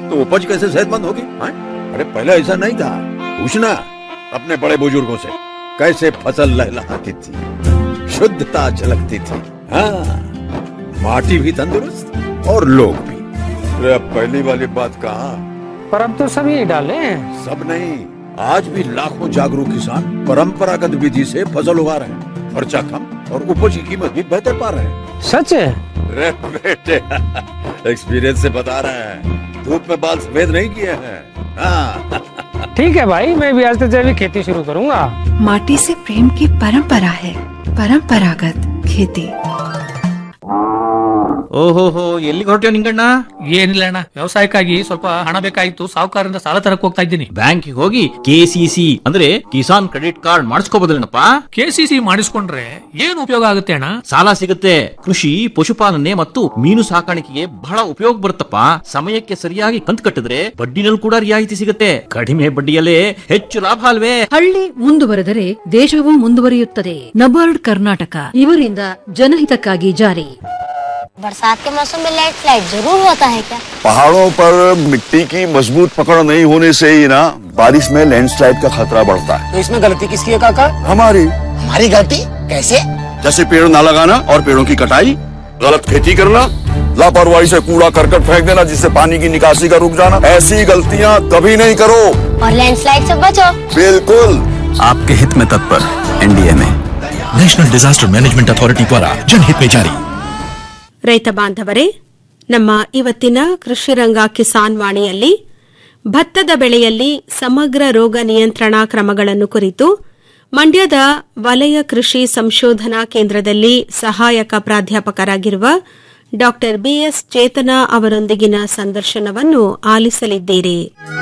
तो उपज कैसे सेहतमंद होगी हाँ? अरे पहले ऐसा नहीं था पूछना अपने बड़े बुजुर्गों से कैसे फसल लहलहाती थी शुद्धता झलकती थी हाँ माटी भी तंदुरुस्त और लोग भी अरे अब पहली वाली बात कहा पर अब तो सभी डाले हैं सब नहीं आज भी लाखों जागरूक किसान परंपरागत विधि से फसल उगा रहे हैं खर्चा कम और उपज की कीमत भी बेहतर पा रहे हैं सच है रे बेटे एक्सपीरियंस से बता रहे हैं धूप में बाल सफेद नहीं किए हैं हाँ ठीक है भाई मैं भी आज से जैविक खेती शुरू करूंगा माटी से प्रेम की परंपरा है परंपरागत खेती ಓಹೋಹೋ ಎಲ್ಲಿಗೆ ಹೊರಟ್ಯೋ ನಿಂಗಣ್ಣ ಏನಿಲ್ಲ ಅಣ್ಣ ವ್ಯವಸಾಯಕ್ಕಾಗಿ ಸ್ವಲ್ಪ ಹಣ ಬೇಕಾಗಿತ್ತು ಸಾಹುಕಾರರಿಂದ ಸಾಲ ತರಕ್ ಹೋಗ್ತಾ ಇದ್ದೀನಿ ಬ್ಯಾಂಕಿಗೆ ಹೋಗಿ ಕೆಸಿಸಿ ಅಂದ್ರೆ ಕಿಸಾನ್ ಕ್ರೆಡಿಟ್ ಕಾರ್ಡ್ ಮಾಡಿಸ್ಕೋಬೋದಲ್ಲೇನಪ್ಪ ಕೆಸಿಸಿ ಮಾಡಿಸ್ಕೊಂಡ್ರೆ ಏನ್ ಉಪಯೋಗ ಆಗುತ್ತೆ ಅಣ್ಣ ಸಾಲ ಸಿಗುತ್ತೆ ಕೃಷಿ ಪಶುಪಾಲನೆ ಮತ್ತು ಮೀನು ಸಾಕಾಣಿಕೆಗೆ ಬಹಳ ಉಪಯೋಗ ಬರುತ್ತಪ್ಪ ಸಮಯಕ್ಕೆ ಸರಿಯಾಗಿ ಕಂತು ಕಟ್ಟಿದ್ರೆ ಬಡ್ಡಿನಲ್ಲಿ ಕೂಡ ರಿಯಾಯಿತಿ ಸಿಗುತ್ತೆ ಕಡಿಮೆ ಬಡ್ಡಿಯಲ್ಲೇ ಹೆಚ್ಚು ಲಾಭ ಅಲ್ವೇ ಹಳ್ಳಿ ಮುಂದುವರೆದರೆ ದೇಶವೂ ಮುಂದುವರಿಯುತ್ತದೆ ನಬಾರ್ಡ್ ಕರ್ನಾಟಕ ಇವರಿಂದ ಜನಹಿತಕ್ಕಾಗಿ ಜಾರಿ बरसात के मौसम में लाइट फ्लाइट जरूर होता है क्या पहाड़ों पर मिट्टी की मजबूत पकड़ नहीं होने से ही ना बारिश में लैंडस्लाइड का खतरा बढ़ता है तो इसमें गलती किसकी है काका हमारी हमारी गलती कैसे जैसे पेड़ ना लगाना और पेड़ों की कटाई गलत खेती करना लापरवाही से कूड़ा करकट फेंक देना जिससे पानी की निकासी का रुक जाना ऐसी गलतियाँ कभी नहीं करो और लैंडस्लाइड से बचो बिल्कुल आपके हित में तत्पर एनडीए में नेशनल डिजास्टर मैनेजमेंट अथॉरिटी द्वारा जनहित में जारी ರೈತ ಬಾಂಧವರೇ ನಮ್ಮ ಇವತ್ತಿನ ಕೃಷಿರಂಗ ಕಿಸಾನ್ ವಾಣಿಯಲ್ಲಿ ಭತ್ತದ ಬೆಳೆಯಲ್ಲಿ ಸಮಗ್ರ ರೋಗ ನಿಯಂತ್ರಣಾ ಕ್ರಮಗಳನ್ನು ಕುರಿತು ಮಂಡ್ಯದ ವಲಯ ಕೃಷಿ ಸಂಶೋಧನಾ ಕೇಂದ್ರದಲ್ಲಿ ಸಹಾಯಕ ಪ್ರಾಧ್ಯಾಪಕರಾಗಿರುವ ಡಾ ಬಿಎಸ್ ಚೇತನ ಅವರೊಂದಿಗಿನ ಸಂದರ್ಶನವನ್ನು ಆಲಿಸಲಿದ್ದೀರಿ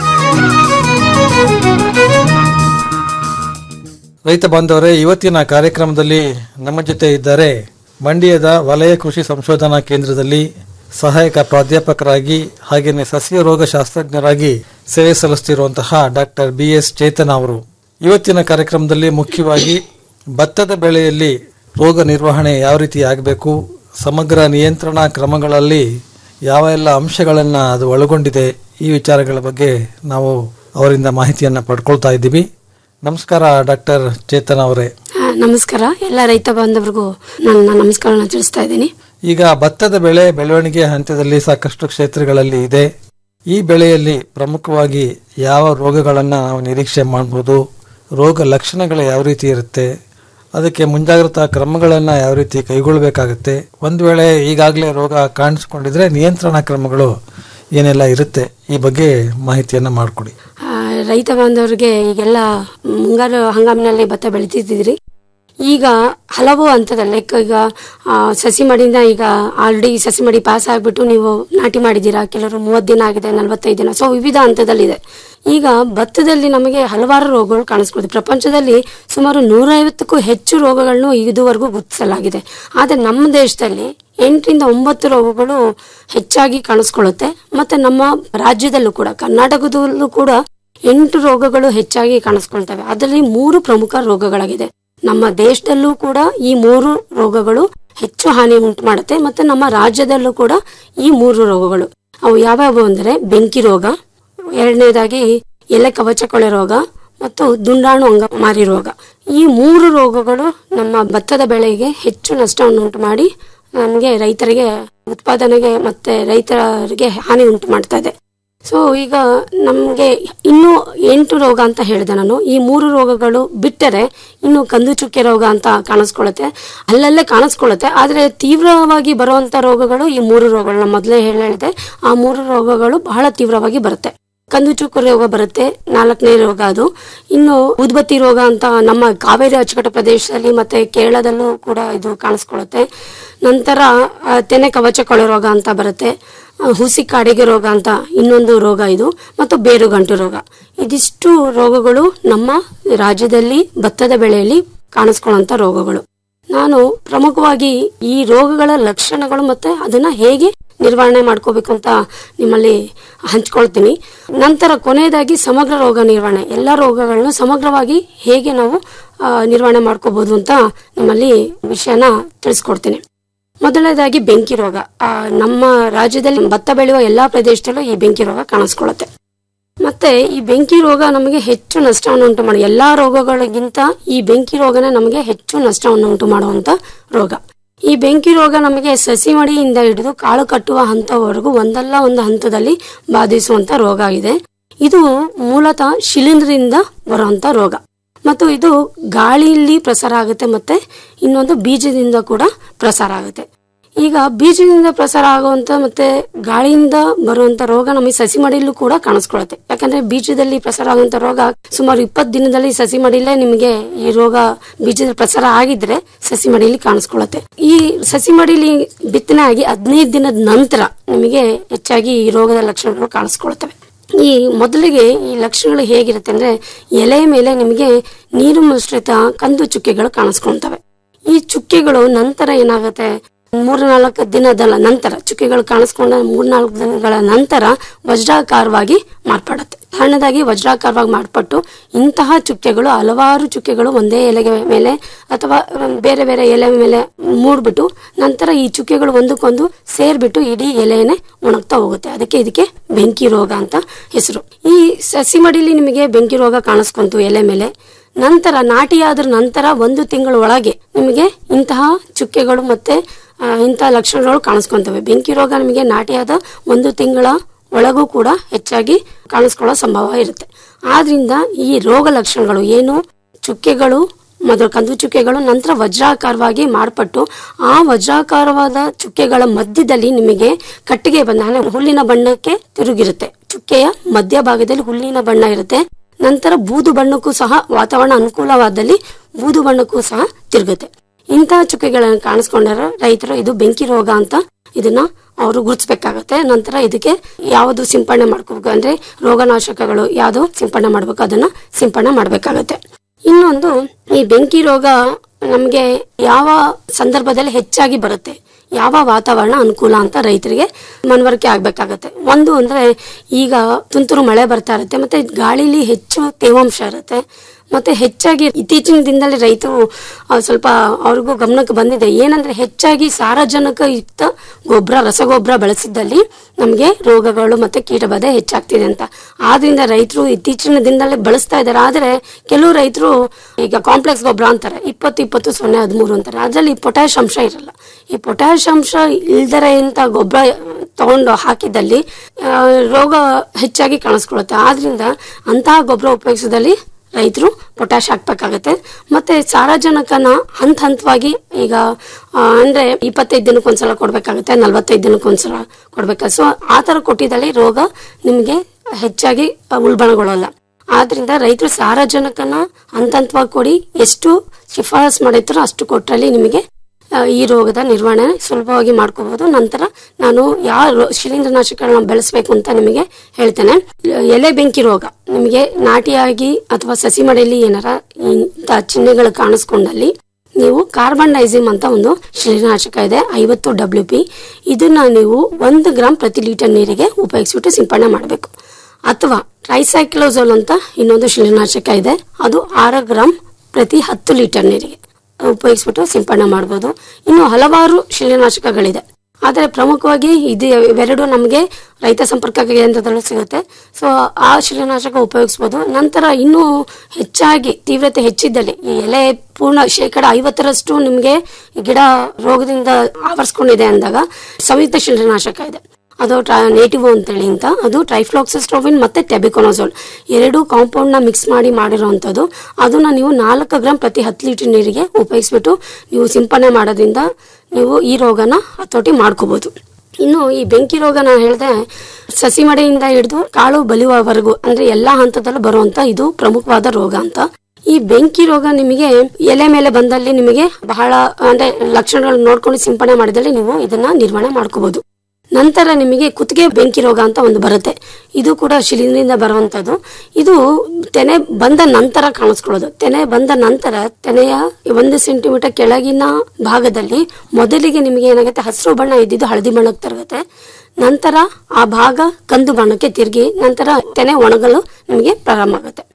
ರೈತ ಬಾಂಧವರೇ ಇವತ್ತಿನ ಕಾರ್ಯಕ್ರಮದಲ್ಲಿ ನಮ್ಮ ಜೊತೆ ಇದ್ದಾರೆ ಮಂಡ್ಯದ ವಲಯ ಕೃಷಿ ಸಂಶೋಧನಾ ಕೇಂದ್ರದಲ್ಲಿ ಸಹಾಯಕ ಪ್ರಾಧ್ಯಾಪಕರಾಗಿ ಹಾಗೆಯೇ ಸಸ್ಯ ರೋಗ ಶಾಸ್ತ್ರಜ್ಞರಾಗಿ ಸೇವೆ ಸಲ್ಲಿಸುತ್ತಿರುವಂತಹ ಡಾಕ್ಟರ್ ಬಿ ಎಸ್ ಚೇತನ್ ಅವರು ಇವತ್ತಿನ ಕಾರ್ಯಕ್ರಮದಲ್ಲಿ ಮುಖ್ಯವಾಗಿ ಭತ್ತದ ಬೆಳೆಯಲ್ಲಿ ರೋಗ ನಿರ್ವಹಣೆ ಯಾವ ರೀತಿ ಆಗಬೇಕು ಸಮಗ್ರ ನಿಯಂತ್ರಣಾ ಕ್ರಮಗಳಲ್ಲಿ ಯಾವ ಎಲ್ಲ ಅಂಶಗಳನ್ನು ಅದು ಒಳಗೊಂಡಿದೆ ಈ ವಿಚಾರಗಳ ಬಗ್ಗೆ ನಾವು ಅವರಿಂದ ಮಾಹಿತಿಯನ್ನು ಪಡ್ಕೊಳ್ತಾ ಇದ್ದೀವಿ ನಮಸ್ಕಾರ ಡಾಕ್ಟರ್ ಚೇತನ್ ಅವರೇ ಆ, ನಮಸ್ಕಾರ ಎಲ್ಲ ರೈತ ಬಾಂಧವರಿಗೂ ನನ್ನ ನಮಸ್ಕಾರನ ತಿಳಿಸ್ತಾ ಇದ್ದೀನಿ ಈಗ ಭತ್ತದ ಬೆಳೆ ಬೆಳವಣಿಗೆ ಹಂತದಲ್ಲಿ ಸಾಕಷ್ಟು ಕ್ಷೇತ್ರಗಳಲ್ಲಿ ಇದೆ ಈ ಬೆಳೆಯಲ್ಲಿ ಪ್ರಮುಖವಾಗಿ ಯಾವ ರೋಗಗಳನ್ನು ನಾವು ನಿರೀಕ್ಷೆ ಮಾಡಬಹುದು ರೋಗ ಲಕ್ಷಣಗಳು ಯಾವ ರೀತಿ ಇರುತ್ತೆ ಅದಕ್ಕೆ ಮುಂಜಾಗ್ರತಾ ಕ್ರಮಗಳನ್ನು ಯಾವ ರೀತಿ ಕೈಗೊಳ್ಳಬೇಕಾಗುತ್ತೆ ಒಂದು ವೇಳೆ ಈಗಾಗಲೇ ರೋಗ ಕಾಣಿಸ್ಕೊಂಡಿದ್ರೆ ನಿಯಂತ್ರಣ ಕ್ರಮಗಳು ಏನೆಲ್ಲ ಇರುತ್ತೆ ಈ ಬಗ್ಗೆ ಮಾಹಿತಿಯನ್ನು ಮಾಡಿಕೊಡಿ ಆ, ರೈತ ಬಾಂಧವರಿಗೆ ಈಗೆಲ್ಲ ಮುಂಗಾರು ಹಂಗಾಮಿನಲ್ಲಿ ಭತ್ತ ಬೆಳಿತಿದ್ದೀರಿ ಈಗ ಹಲವು ಹಂತದಲ್ಲಿ like ಈಗ ಆ, ಸಸಿ ಮಡಿಯಿಂದ ಈಗ ಆಲ್ರೆಡಿ ಸಸಿ ಮಡಿ ಪಾಸ್ ಆಗಿಬಿಟ್ಟು ನೀವು ನಾಟಿ ಮಾಡಿದ್ದೀರಾ ಕೆಲವರು ಮೂವತ್ತು ದಿನ ಆಗಿದೆ ನಲವತ್ತೈದು ದಿನ ಸೊ ವಿವಿಧ ಹಂತದಲ್ಲಿದೆ ಈಗ ಭತ್ತದಲ್ಲಿ ನಮಗೆ ಹಲವಾರು ರೋಗಗಳು ಕಾಣಿಸ್ಕೊಳ್ತವೆ ಪ್ರಪಂಚದಲ್ಲಿ ಸುಮಾರು ನೂರೈವತ್ತಕ್ಕೂ ಹೆಚ್ಚು ರೋಗಗಳನ್ನು ಇದುವರೆಗೂ ಗುರುತಿಸಲಾಗಿದೆ ಆದರೆ ನಮ್ಮ ದೇಶದಲ್ಲಿ ಎಂಟರಿಂದ ಒಂಬತ್ತು ರೋಗಗಳು ಹೆಚ್ಚಾಗಿ ಕಾಣಿಸ್ಕೊಳ್ಳುತ್ತೆ ಮತ್ತೆ ನಮ್ಮ ರಾಜ್ಯದಲ್ಲೂ ಕೂಡ ಕರ್ನಾಟಕದಲ್ಲೂ ಕೂಡ ಎಂಟು ರೋಗಗಳು ಹೆಚ್ಚಾಗಿ ಕಾಣಿಸ್ಕೊಳ್ತವೆ ಅದರಲ್ಲಿ ಮೂರು ಪ್ರಮುಖ ರೋಗಗಳಾಗಿದೆ ನಮ್ಮ ದೇಶದಲ್ಲೂ ಕೂಡ ಈ ಮೂರು ರೋಗಗಳು ಹೆಚ್ಚು ಹಾನಿ ಉಂಟು ಮಾಡುತ್ತೆ ಮತ್ತೆ ನಮ್ಮ ರಾಜ್ಯದಲ್ಲೂ ಕೂಡ ಈ ಮೂರು ರೋಗಗಳು ಅವು ಯಾವ್ಯಾವು ಅಂದರೆ ಬೆಂಕಿ ರೋಗ ಎರಡನೇದಾಗಿ ಎಲೆ ಕವಚ ಕೊಳೆ ರೋಗ ಮತ್ತು ದುಂಡಾಣು ಅಂಗಮಾರಿ ರೋಗ ಈ ಮೂರು ರೋಗಗಳು ನಮ್ಮ ಭತ್ತದ ಬೆಳೆಗೆ ಹೆಚ್ಚು ನಷ್ಟವನ್ನು ಉಂಟು ಮಾಡಿ ನಮಗೆ ರೈತರಿಗೆ ಉತ್ಪಾದನೆಗೆ ಮತ್ತೆ ರೈತರಿಗೆ ಹಾನಿ ಉಂಟು ಮಾಡ್ತಾ ಇದೆ ಸೊ ಈಗ ನಮಗೆ ಇನ್ನು ಎಂಟು ರೋಗ ಅಂತ ಹೇಳಿದೆ ನಾನು ಈ ಮೂರು ರೋಗಗಳು ಬಿಟ್ಟರೆ ಇನ್ನು ಕಂದು ಚುಕ್ಕೆ ರೋಗ ಅಂತ ಕಾಣಿಸ್ಕೊಳ್ಳುತ್ತೆ ಅಲ್ಲಲ್ಲೇ ಕಾಣಿಸ್ಕೊಳ್ಳುತ್ತೆ ಆದರೆ ತೀವ್ರವಾಗಿ ಬರುವಂತ ರೋಗಗಳು ಈ ಮೂರು ರೋಗಗಳು ನಾನು ಮೊದಲೇ ಹೇಳಿದೆ ಆ ಮೂರು ರೋಗಗಳು ಬಹಳ ತೀವ್ರವಾಗಿ ಬರುತ್ತೆ ಕಂದು ಚುಕ್ಕು ರೋಗ ಬರುತ್ತೆ ನಾಲ್ಕನೇ ರೋಗ ಅದು ಇನ್ನು ಉದ್ಬತ್ತಿ ರೋಗ ಅಂತ ನಮ್ಮ ಕಾವೇರಿ ಅಚ್ಚುಕಟ್ಟು ಪ್ರದೇಶದಲ್ಲಿ ಮತ್ತೆ ಕೇರಳದಲ್ಲೂ ಕೂಡ ಇದು ಕಾಣಿಸ್ಕೊಳ್ಳುತ್ತೆ ನಂತರ ಆ, ತೆನೆ ಕವಚ ಕೊಳೆ ರೋಗ ಅಂತ ಬರುತ್ತೆ ಆ, ಹುಸಿ ಕಾಡಿಗೆ ರೋಗ ಅಂತ ಇನ್ನೊಂದು ರೋಗ ಇದು ಮತ್ತು ಬೇರುಗಂಟು ರೋಗ ಇದಿಷ್ಟು ರೋಗಗಳು ನಮ್ಮ ರಾಜ್ಯದಲ್ಲಿ ಭತ್ತದ ಬೆಳೆಯಲ್ಲಿ ಕಾಣಿಸ್ಕೊಳ್ಳುವಂತ ರೋಗಗಳು ನಾನು ಪ್ರಮುಖವಾಗಿ ಈ ರೋಗಗಳ ಲಕ್ಷಣಗಳು ಮತ್ತೆ ಅದನ್ನ ಹೇಗೆ ನಿರ್ವಹಣೆ ಮಾಡ್ಕೋಬೇಕು ಅಂತ ನಿಮ್ಮಲ್ಲಿ ಹಂಚ್ಕೊಳ್ತೀನಿ ನಂತರ ಕೊನೆಯದಾಗಿ ಸಮಗ್ರ ರೋಗ ನಿರ್ವಹಣೆ ಎಲ್ಲ ರೋಗಗಳನ್ನ ಸಮಗ್ರವಾಗಿ ಹೇಗೆ ನಾವು ಆ, ನಿರ್ವಹಣೆ ಮಾಡ್ಕೋಬಹುದು ಅಂತ ನಿಮ್ಮಲ್ಲಿ ವಿಷಯನ ತಿಳಿಸ್ಕೊಡ್ತೀನಿ ಮೊದಲನೇದಾಗಿ ಬೆಂಕಿ ರೋಗ ಆ, ನಮ್ಮ ರಾಜ್ಯದಲ್ಲಿ ಭತ್ತ ಬೆಳೆಯುವ ಎಲ್ಲಾ ಪ್ರದೇಶದಲ್ಲೂ ಈ ಬೆಂಕಿ ರೋಗ ಕಾಣಿಸ್ಕೊಳ್ಳುತ್ತೆ ಮತ್ತೆ ಈ ಬೆಂಕಿ ರೋಗ ನಮಗೆ ಹೆಚ್ಚು ನಷ್ಟವನ್ನು ಉಂಟು ಮಾಡಿ ಎಲ್ಲಾ ರೋಗಗಳಿಗಿಂತ ಈ ಬೆಂಕಿ ರೋಗನೇ ನಮಗೆ ಹೆಚ್ಚು ನಷ್ಟವನ್ನು ಉಂಟು ಮಾಡುವಂತ ರೋಗ ಈ ಬೆಂಕಿ ರೋಗ ನಮಗೆ ಸಸಿ ಮಡಿಯಿಂದ ಹಿಡಿದು ಕಾಳು ಕಟ್ಟುವ ಹಂತವರೆಗೂ ಒಂದಲ್ಲ ಒಂದು ಹಂತದಲ್ಲಿ ಬಾಧಿಸುವಂತ ರೋಗ ಇದೆ ಇದು ಮೂಲತಃ ಶಿಲೀಂಧ್ರದಿಂದ ಬರುವಂತ ರೋಗ ಮತ್ತು ಇದು ಗಾಳಿಯಲ್ಲಿ ಪ್ರಸಾರ ಆಗುತ್ತೆ ಮತ್ತೆ ಇನ್ನೊಂದು ಬೀಜದಿಂದ ಕೂಡ ಪ್ರಸಾರ ಆಗುತ್ತೆ ಈಗ ಬೀಜದಿಂದ ಪ್ರಸಾರ ಆಗುವಂತ ಮತ್ತೆ ಗಾಳಿಯಿಂದ ಬರುವಂತ ರೋಗ ನಮಗೆ ಸಸಿ ಮಡಿಲೂ ಕೂಡ ಕಾಣಿಸ್ಕೊಳುತ್ತೆ ಯಾಕಂದ್ರೆ ಬೀಜದಲ್ಲಿ ಪ್ರಸಾರ ಆಗುವಂತ ರೋಗ ಸುಮಾರು ಇಪ್ಪತ್ತು ದಿನದಲ್ಲಿ ಸಸಿ ಮಡಿಲೇ ನಿಮಗೆ ಈ ರೋಗ ಬೀಜದ ಪ್ರಸಾರ ಆಗಿದ್ರೆ ಸಸಿ ಮಡಿಲಿ ಕಾಣಿಸ್ಕೊಳುತ್ತೆ ಈ ಸಸಿ ಮಡಿಲಿ ಬಿತ್ತನೆ ಆಗಿ ಹದಿನೈದು ದಿನದ ನಂತರ ನಿಮಗೆ ಹೆಚ್ಚಾಗಿ ಈ ರೋಗದ ಲಕ್ಷಣಗಳು ಕಾಣಿಸ್ಕೊಳ್ತವೆ ಈ ಮೊದಲಿಗೆ ಈ ಲಕ್ಷಣಗಳು ಹೇಗಿರುತ್ತೆ ಅಂದ್ರೆ ಎಲೆ ಮೇಲೆ ನಿಮಗೆ ನೀರು ಮಿಶ್ರಿತ ಕಂದು ಚುಕ್ಕೆಗಳು ಕಾಣಿಸ್ಕೊಳ್ತವೆ ಈ ಚುಕ್ಕೆಗಳು ನಂತರ ಏನಾಗುತ್ತೆ ಮೂರ್ನಾಲ್ಕು ದಿನದ ನಂತರ ಚುಕ್ಕೆಗಳು ಕಾಣಿಸ್ಕೊಂಡ ಮೂರ್ನಾಲ್ಕು ದಿನಗಳ ನಂತರ ವಜ್ರಾಕಾರವಾಗಿ ಮಾರ್ಪಡುತ್ತೆ ಸಣ್ಣದಾಗಿ ವಜ್ರಾಕಾರವಾಗಿ ಮಾರ್ಪಟ್ಟು ಇಂತಹ ಚುಕ್ಕೆಗಳು ಹಲವಾರು ಚುಕ್ಕೆಗಳು ಒಂದೇ ಎಲೆಗೆ ಮೇಲೆ ಅಥವಾ ಬೇರೆ ಬೇರೆ ಎಲೆ ಮೇಲೆ ಮೂಡ್ಬಿಟ್ಟು ನಂತರ ಈ ಚುಕ್ಕೆಗಳು ಒಂದಕ್ಕೊಂದು ಸೇರ್ಬಿಟ್ಟು ಇಡೀ ಎಲೆಯನ್ನೇ ಒಣಗ್ತಾ ಹೋಗುತ್ತೆ ಅದಕ್ಕೆ ಇದಕ್ಕೆ ಬೆಂಕಿ ರೋಗ ಅಂತ ಹೆಸರು ಈ ಸಸಿ ಮಡಿಲಿ ನಿಮಗೆ ಬೆಂಕಿ ರೋಗ ಕಾಣಿಸ್ಕೊಂತು ಎಲೆ ಮೇಲೆ ನಂತರ ನಾಟಿಯಾದ ನಂತರ ಒಂದು ತಿಂಗಳ ಒಳಗೆ ನಿಮಗೆ ಇಂತಹ ಚುಕ್ಕೆಗಳು ಮತ್ತೆ ಆ, ಇಂತಹ ಲಕ್ಷಣಗಳು ಕಾಣಿಸ್ಕೊಂತವೆ ಬೆಂಕಿ ರೋಗ ನಿಮಗೆ ನಾಟಿಯಾದ ಒಂದು ತಿಂಗಳ ಒಳಗೂ ಕೂಡ ಹೆಚ್ಚಾಗಿ ಕಾಣಿಸ್ಕೊಳ್ಳೋ ಸಂಭವ ಇರುತ್ತೆ ಆದ್ರಿಂದ ಈ ರೋಗ ಲಕ್ಷಣಗಳು ಏನು ಚುಕ್ಕೆಗಳು ಮೊದಲು ಕಂದು ಚುಕ್ಕೆಗಳು ನಂತರ ವಜ್ರಾಕಾರವಾಗಿ ಮಾರ್ಪಟ್ಟು ಆ ವಜ್ರಾಕಾರವಾದ ಚುಕ್ಕೆಗಳ ಮಧ್ಯದಲ್ಲಿ ನಿಮಗೆ ಕಟ್ಟಿಗೆ ಬಣ್ಣ ಅಂದ್ರೆ ಹುಲ್ಲಿನ ಬಣ್ಣಕ್ಕೆ ತಿರುಗಿರುತ್ತೆ ಚುಕ್ಕೆಯ ಮಧ್ಯಭಾಗದಲ್ಲಿ ಹುಲ್ಲಿನ ಬಣ್ಣ ಇರುತ್ತೆ ನಂತರ ಬೂದು ಬಣ್ಣಕ್ಕೂ ಸಹ ವಾತಾವರಣ ಅನುಕೂಲವಾದಲ್ಲಿ ಬೂದು ಬಣ್ಣಕ್ಕೂ ಸಹ ತಿರುಗುತ್ತೆ ಇಂತಹ ಚುಕ್ಕೆಗಳನ್ನು ಕಾಣಿಸ್ಕೊಂಡಾರ ರೈತರು ಇದು ಬೆಂಕಿ ರೋಗ ಅಂತ ಇದನ್ನ ಅವರು ಗುರುತಿಸಬೇಕಾಗತ್ತೆ ನಂತರ ಇದಕ್ಕೆ ಯಾವುದು ಸಿಂಪಡಣೆ ಮಾಡ್ಕೋಬೇಕು ಅಂದ್ರೆ ರೋಗನಾಶಕಗಳು ಯಾವುದು ಸಿಂಪಡಣೆ ಮಾಡ್ಬೇಕು ಅದನ್ನ ಸಿಂಪಡಣೆ ಮಾಡ್ಬೇಕಾಗತ್ತೆ ಇನ್ನೊಂದು ಈ ಬೆಂಕಿ ರೋಗ ನಮಗೆ ಯಾವ ಸಂದರ್ಭದಲ್ಲಿ ಹೆಚ್ಚಾಗಿ ಬರುತ್ತೆ ಯಾವ ವಾತಾವರಣ ಅನುಕೂಲ ಅಂತ ರೈತರಿಗೆ ಮನವರಿಕೆ ಆಗ್ಬೇಕಾಗತ್ತೆ ಒಂದು ಅಂದ್ರೆ ಈಗ ತುಂತುರು ಮಳೆ ಬರ್ತಾ ಇರುತ್ತೆ ಮತ್ತೆ ಗಾಳಿಲಿ ಹೆಚ್ಚು ತೇವಾಂಶ ಇರುತ್ತೆ ಮತ್ತೆ ಹೆಚ್ಚಾಗಿ ಇತ್ತೀಚಿನ ದಿನದಲ್ಲಿ ರೈತರು ಆ, ಸ್ವಲ್ಪ ಅವ್ರಿಗೂ ಗಮನಕ್ಕೆ ಬಂದಿದೆ ಏನಂದ್ರೆ ಹೆಚ್ಚಾಗಿ ಸಾರಜನಕ ಯುಕ್ತ ಗೊಬ್ಬರ ರಸಗೊಬ್ಬರ ಬಳಸಿದ್ದಲ್ಲಿ ನಮಗೆ ರೋಗಗಳು ಮತ್ತೆ ಕೀಟಬಾಧೆ ಹೆಚ್ಚಾಗ್ತಿದೆ ಅಂತ ಆದ್ರಿಂದ ರೈತರು ಇತ್ತೀಚಿನ ದಿನದಲ್ಲಿ ಬಳಸ್ತಾ ಇದ್ದಾರೆ ಆದ್ರೆ ಕೆಲವು ರೈತರು ಈಗ ಕಾಂಪ್ಲೆಕ್ಸ್ ಗೊಬ್ಬರ ಅಂತಾರೆ ಇಪ್ಪತ್ತು ಇಪ್ಪತ್ತು ಸೊನ್ನೆ ಹದಿಮೂರು ಅಂತಾರೆ ಅದರಲ್ಲಿ ಪೊಟ್ಯಾಶ್ ಅಂಶ ಇರಲ್ಲ ಈ ಪೊಟ್ಯಾಶ್ ಅಂಶ ಇಲ್ದರೆ ಅಂತ ಗೊಬ್ಬರ ತಗೊಂಡು ಹಾಕಿದಲ್ಲಿ ಆ, ರೋಗ ಹೆಚ್ಚಾಗಿ ಕಾಣಿಸ್ಕೊಳ್ಳುತ್ತೆ ಆದ್ರಿಂದ ಅಂತಹ ಗೊಬ್ಬರ ಉಪಯೋಗಿಸಿದಲ್ಲಿ ರೈತರು ಪೊಟ್ಯಾಶ್ ಹಾಕ್ಬೇಕಾಗತ್ತೆ ಮತ್ತೆ ಸಾರಜನಕನ ಹಂತ ಹಂತವಾಗಿ ಈಗ ಆ, ಅಂದ್ರೆ ಇಪ್ಪತ್ತೈದು ದಿನಕ್ಕೊಂದ್ಸಲ ಕೊಡ್ಬೇಕಾಗತ್ತೆ ನಲ್ವತ್ತೈದು ದಿನಕ್ಕೊಂದ್ಸಲ ಕೊಡ್ಬೇಕಾಗುತ್ತೆ ಸೊ ಆ ತರ ಕೊಟ್ಟಿದ್ದಲ್ಲಿ ರೋಗ ನಿಮಗೆ ಹೆಚ್ಚಾಗಿ ಆ, ಉಲ್ಬಣಗೊಳ್ಳಲ್ಲ ಆದ್ರಿಂದ ರೈತರು ಸಾರಜನಕನ ಹಂತ ಹಂತವಾಗಿ ಕೊಡಿ ಎಷ್ಟು ಶಿಫಾರಸ್ ಮಾಡಿರ್ತಾರೋ ಅಷ್ಟು ಕೊಟ್ಟರಲ್ಲಿ ನಿಮಗೆ ಆ, ಈ ರೋಗದ ನಿರ್ವಹಣೆ ಸುಲಭವಾಗಿ ಮಾಡ್ಕೋಬಹುದು ನಂತರ ನಾನು ಯಾವ ರೋ- ಶಿಲೀಂಧ್ರನಾಶಕಗಳನ್ನ ಬೆಳೆಸಬೇಕು ಅಂತ ನಿಮಗೆ ಹೇಳ್ತೇನೆ ಎಲೆ ಬೆಂಕಿ ರೋಗ ನಿಮಗೆ ನಾಟಿಯಾಗಿ ಅಥವಾ ಸಸಿ ಮಡೆಯಲ್ಲಿ ಏನಾರ ಇಂಥ ಚಿಹ್ನೆಗಳು ಕಾಣಿಸ್ಕೊಂಡಲ್ಲಿ ನೀವು ಕಾರ್ಬನ್ ಡೈಸಿಮ್ ಅಂತ ಒಂದು ಶಿಲೀಂಧ್ರನಾಶಕ ಇದೆ ಐವತ್ತು ಡಬ್ಲ್ಯೂ ಪಿ ಇದನ್ನ ನೀವು ಒಂದು ಗ್ರಾಮ್ ಪ್ರತಿ ಲೀಟರ್ ನೀರಿಗೆ ಉಪಯೋಗಿಸ್ಬಿಟ್ಟು ಸಿಂಪಡಣೆ ಮಾಡಬೇಕು ಅಥವಾ ಟ್ರೈಸೈಕ್ಲೋಸೋಲ್ ಅಂತ ಇನ್ನೊಂದು ಶಿಲೀಂಧ್ರನಾಶಕ ಇದೆ ಅದು ಆರು ಗ್ರಾಮ್ ಪ್ರತಿ ಹತ್ತು ಲೀಟರ್ ನೀರಿಗೆ ಉಪಯೋಗಿಸ್ಬಿಟ್ಟು ಸಿಂಪಡಣೆ ಮಾಡಬಹುದು ಇನ್ನು ಹಲವಾರು ಶಿಲೀನಾಶಕಗಳಿದೆ ಆದರೆ ಪ್ರಮುಖವಾಗಿ ಇದು ಇವೆರಡು ನಮಗೆ ರೈತ ಸಂಪರ್ಕ ಕೇಂದ್ರದಲ್ಲೂ ಸಿಗುತ್ತೆ ಸೊ ಆ ಶಿಲೀನಾಶಕ ಉಪಯೋಗಿಸ್ಬೋದು ನಂತರ ಇನ್ನೂ ಹೆಚ್ಚಾಗಿ ತೀವ್ರತೆ ಹೆಚ್ಚಿದ್ದಲ್ಲಿ ಈ ಎಲೆ ಪೂರ್ಣ ಶೇಕಡ ಐವತ್ತರಷ್ಟು ನಿಮಗೆ ಗಿಡ ರೋಗದಿಂದ ಆವರಿಸ್ಕೊಂಡಿದೆ ಅಂದಾಗ ಸಂಯುಕ್ತ ಶಿಲೀನಾಶಕ ಇದೆ ಅದು ನೇಟಿವ್ ಅಂತೇಳಿ ಅಂತ ಅದು ಟ್ರೈಫ್ಲಾಕ್ಸಿಸ್ಟ್ರೋವಿನ್ ಮತ್ತೆ ಟೆಬಿಕೊನೋಸೋಲ್ ಎರಡು ಕಾಂಪೌಂಡ್ ನ ಮಿಕ್ಸ್ ಮಾಡಿ ಮಾಡಿರೋವಂಥದ್ದು ಅದನ್ನ ನೀವು ನಾಲ್ಕು ಗ್ರಾಮ್ ಪ್ರತಿ ಹತ್ತು ಲೀಟರ್ ನೀರಿಗೆ ಉಪಯೋಗಿಸ್ಬಿಟ್ಟು ನೀವು ಸಿಂಪಡಣೆ ಮಾಡೋದ್ರಿಂದ ನೀವು ಈ ರೋಗನ ಹತೋಟಿ ಮಾಡ್ಕೋಬಹುದು ಇನ್ನು ಈ ಬೆಂಕಿ ರೋಗ ನಾನು ಹೇಳಿದೆ ಸಸಿ ಮಡೆಯಿಂದ ಹಿಡಿದು ಕಾಳು ಬಲಿಯುವವರೆಗೂ ಅಂದ್ರೆ ಎಲ್ಲಾ ಹಂತದಲ್ಲೂ ಬರುವಂತ ಇದು ಪ್ರಮುಖವಾದ ರೋಗ ಅಂತ ಈ ಬೆಂಕಿ ರೋಗ ನಿಮಗೆ ಎಲೆ ಮೇಲೆ ಬಂದಲ್ಲಿ ನಿಮಗೆ ಬಹಳ ಅಂದ್ರೆ ಲಕ್ಷಣಗಳು ನೋಡ್ಕೊಂಡು ಸಿಂಪಡಣೆ ಮಾಡಿದಲ್ಲಿ ನೀವು ಇದನ್ನ ನಿರ್ವಹಣೆ ಮಾಡ್ಕೋಬಹುದು ನಂತರ ನಿಮಗೆ ಕುತ್ತಿಗೆ ಬೆಂಕಿ ರೋಗ ಅಂತ ಒಂದು ಬರುತ್ತೆ ಇದು ಕೂಡ ಶಿಲೀಂಧ್ರದಿಂದ ಬರುವಂತದ್ದು ಇದು ತೆನೆ ಬಂದ ನಂತರ ಕಾಣಿಸ್ಕೊಳ್ಳೋದು ತೆನೆ ಬಂದ ನಂತರ ತೆನೆಯ ಒಂದು ಸೆಂಟಿಮೀಟರ್ ಕೆಳಗಿನ ಭಾಗದಲ್ಲಿ ಮೊದಲಿಗೆ ನಿಮಗೆ ಏನಾಗುತ್ತೆ ಹಸಿರು ಬಣ್ಣ ಇದ್ದಿದ್ದು ಹಳದಿ ಬಣ್ಣಕ್ಕೆ ತಿರುಗುತ್ತೆ ನಂತರ ಆ ಭಾಗ ಕಂದು ಬಣ್ಣಕ್ಕೆ ತಿರುಗಿ ನಂತರ ತೆನೆ ಒಣಗಲು ನಿಮಗೆ ಪ್ರಾರಂಭ ಆಗುತ್ತೆ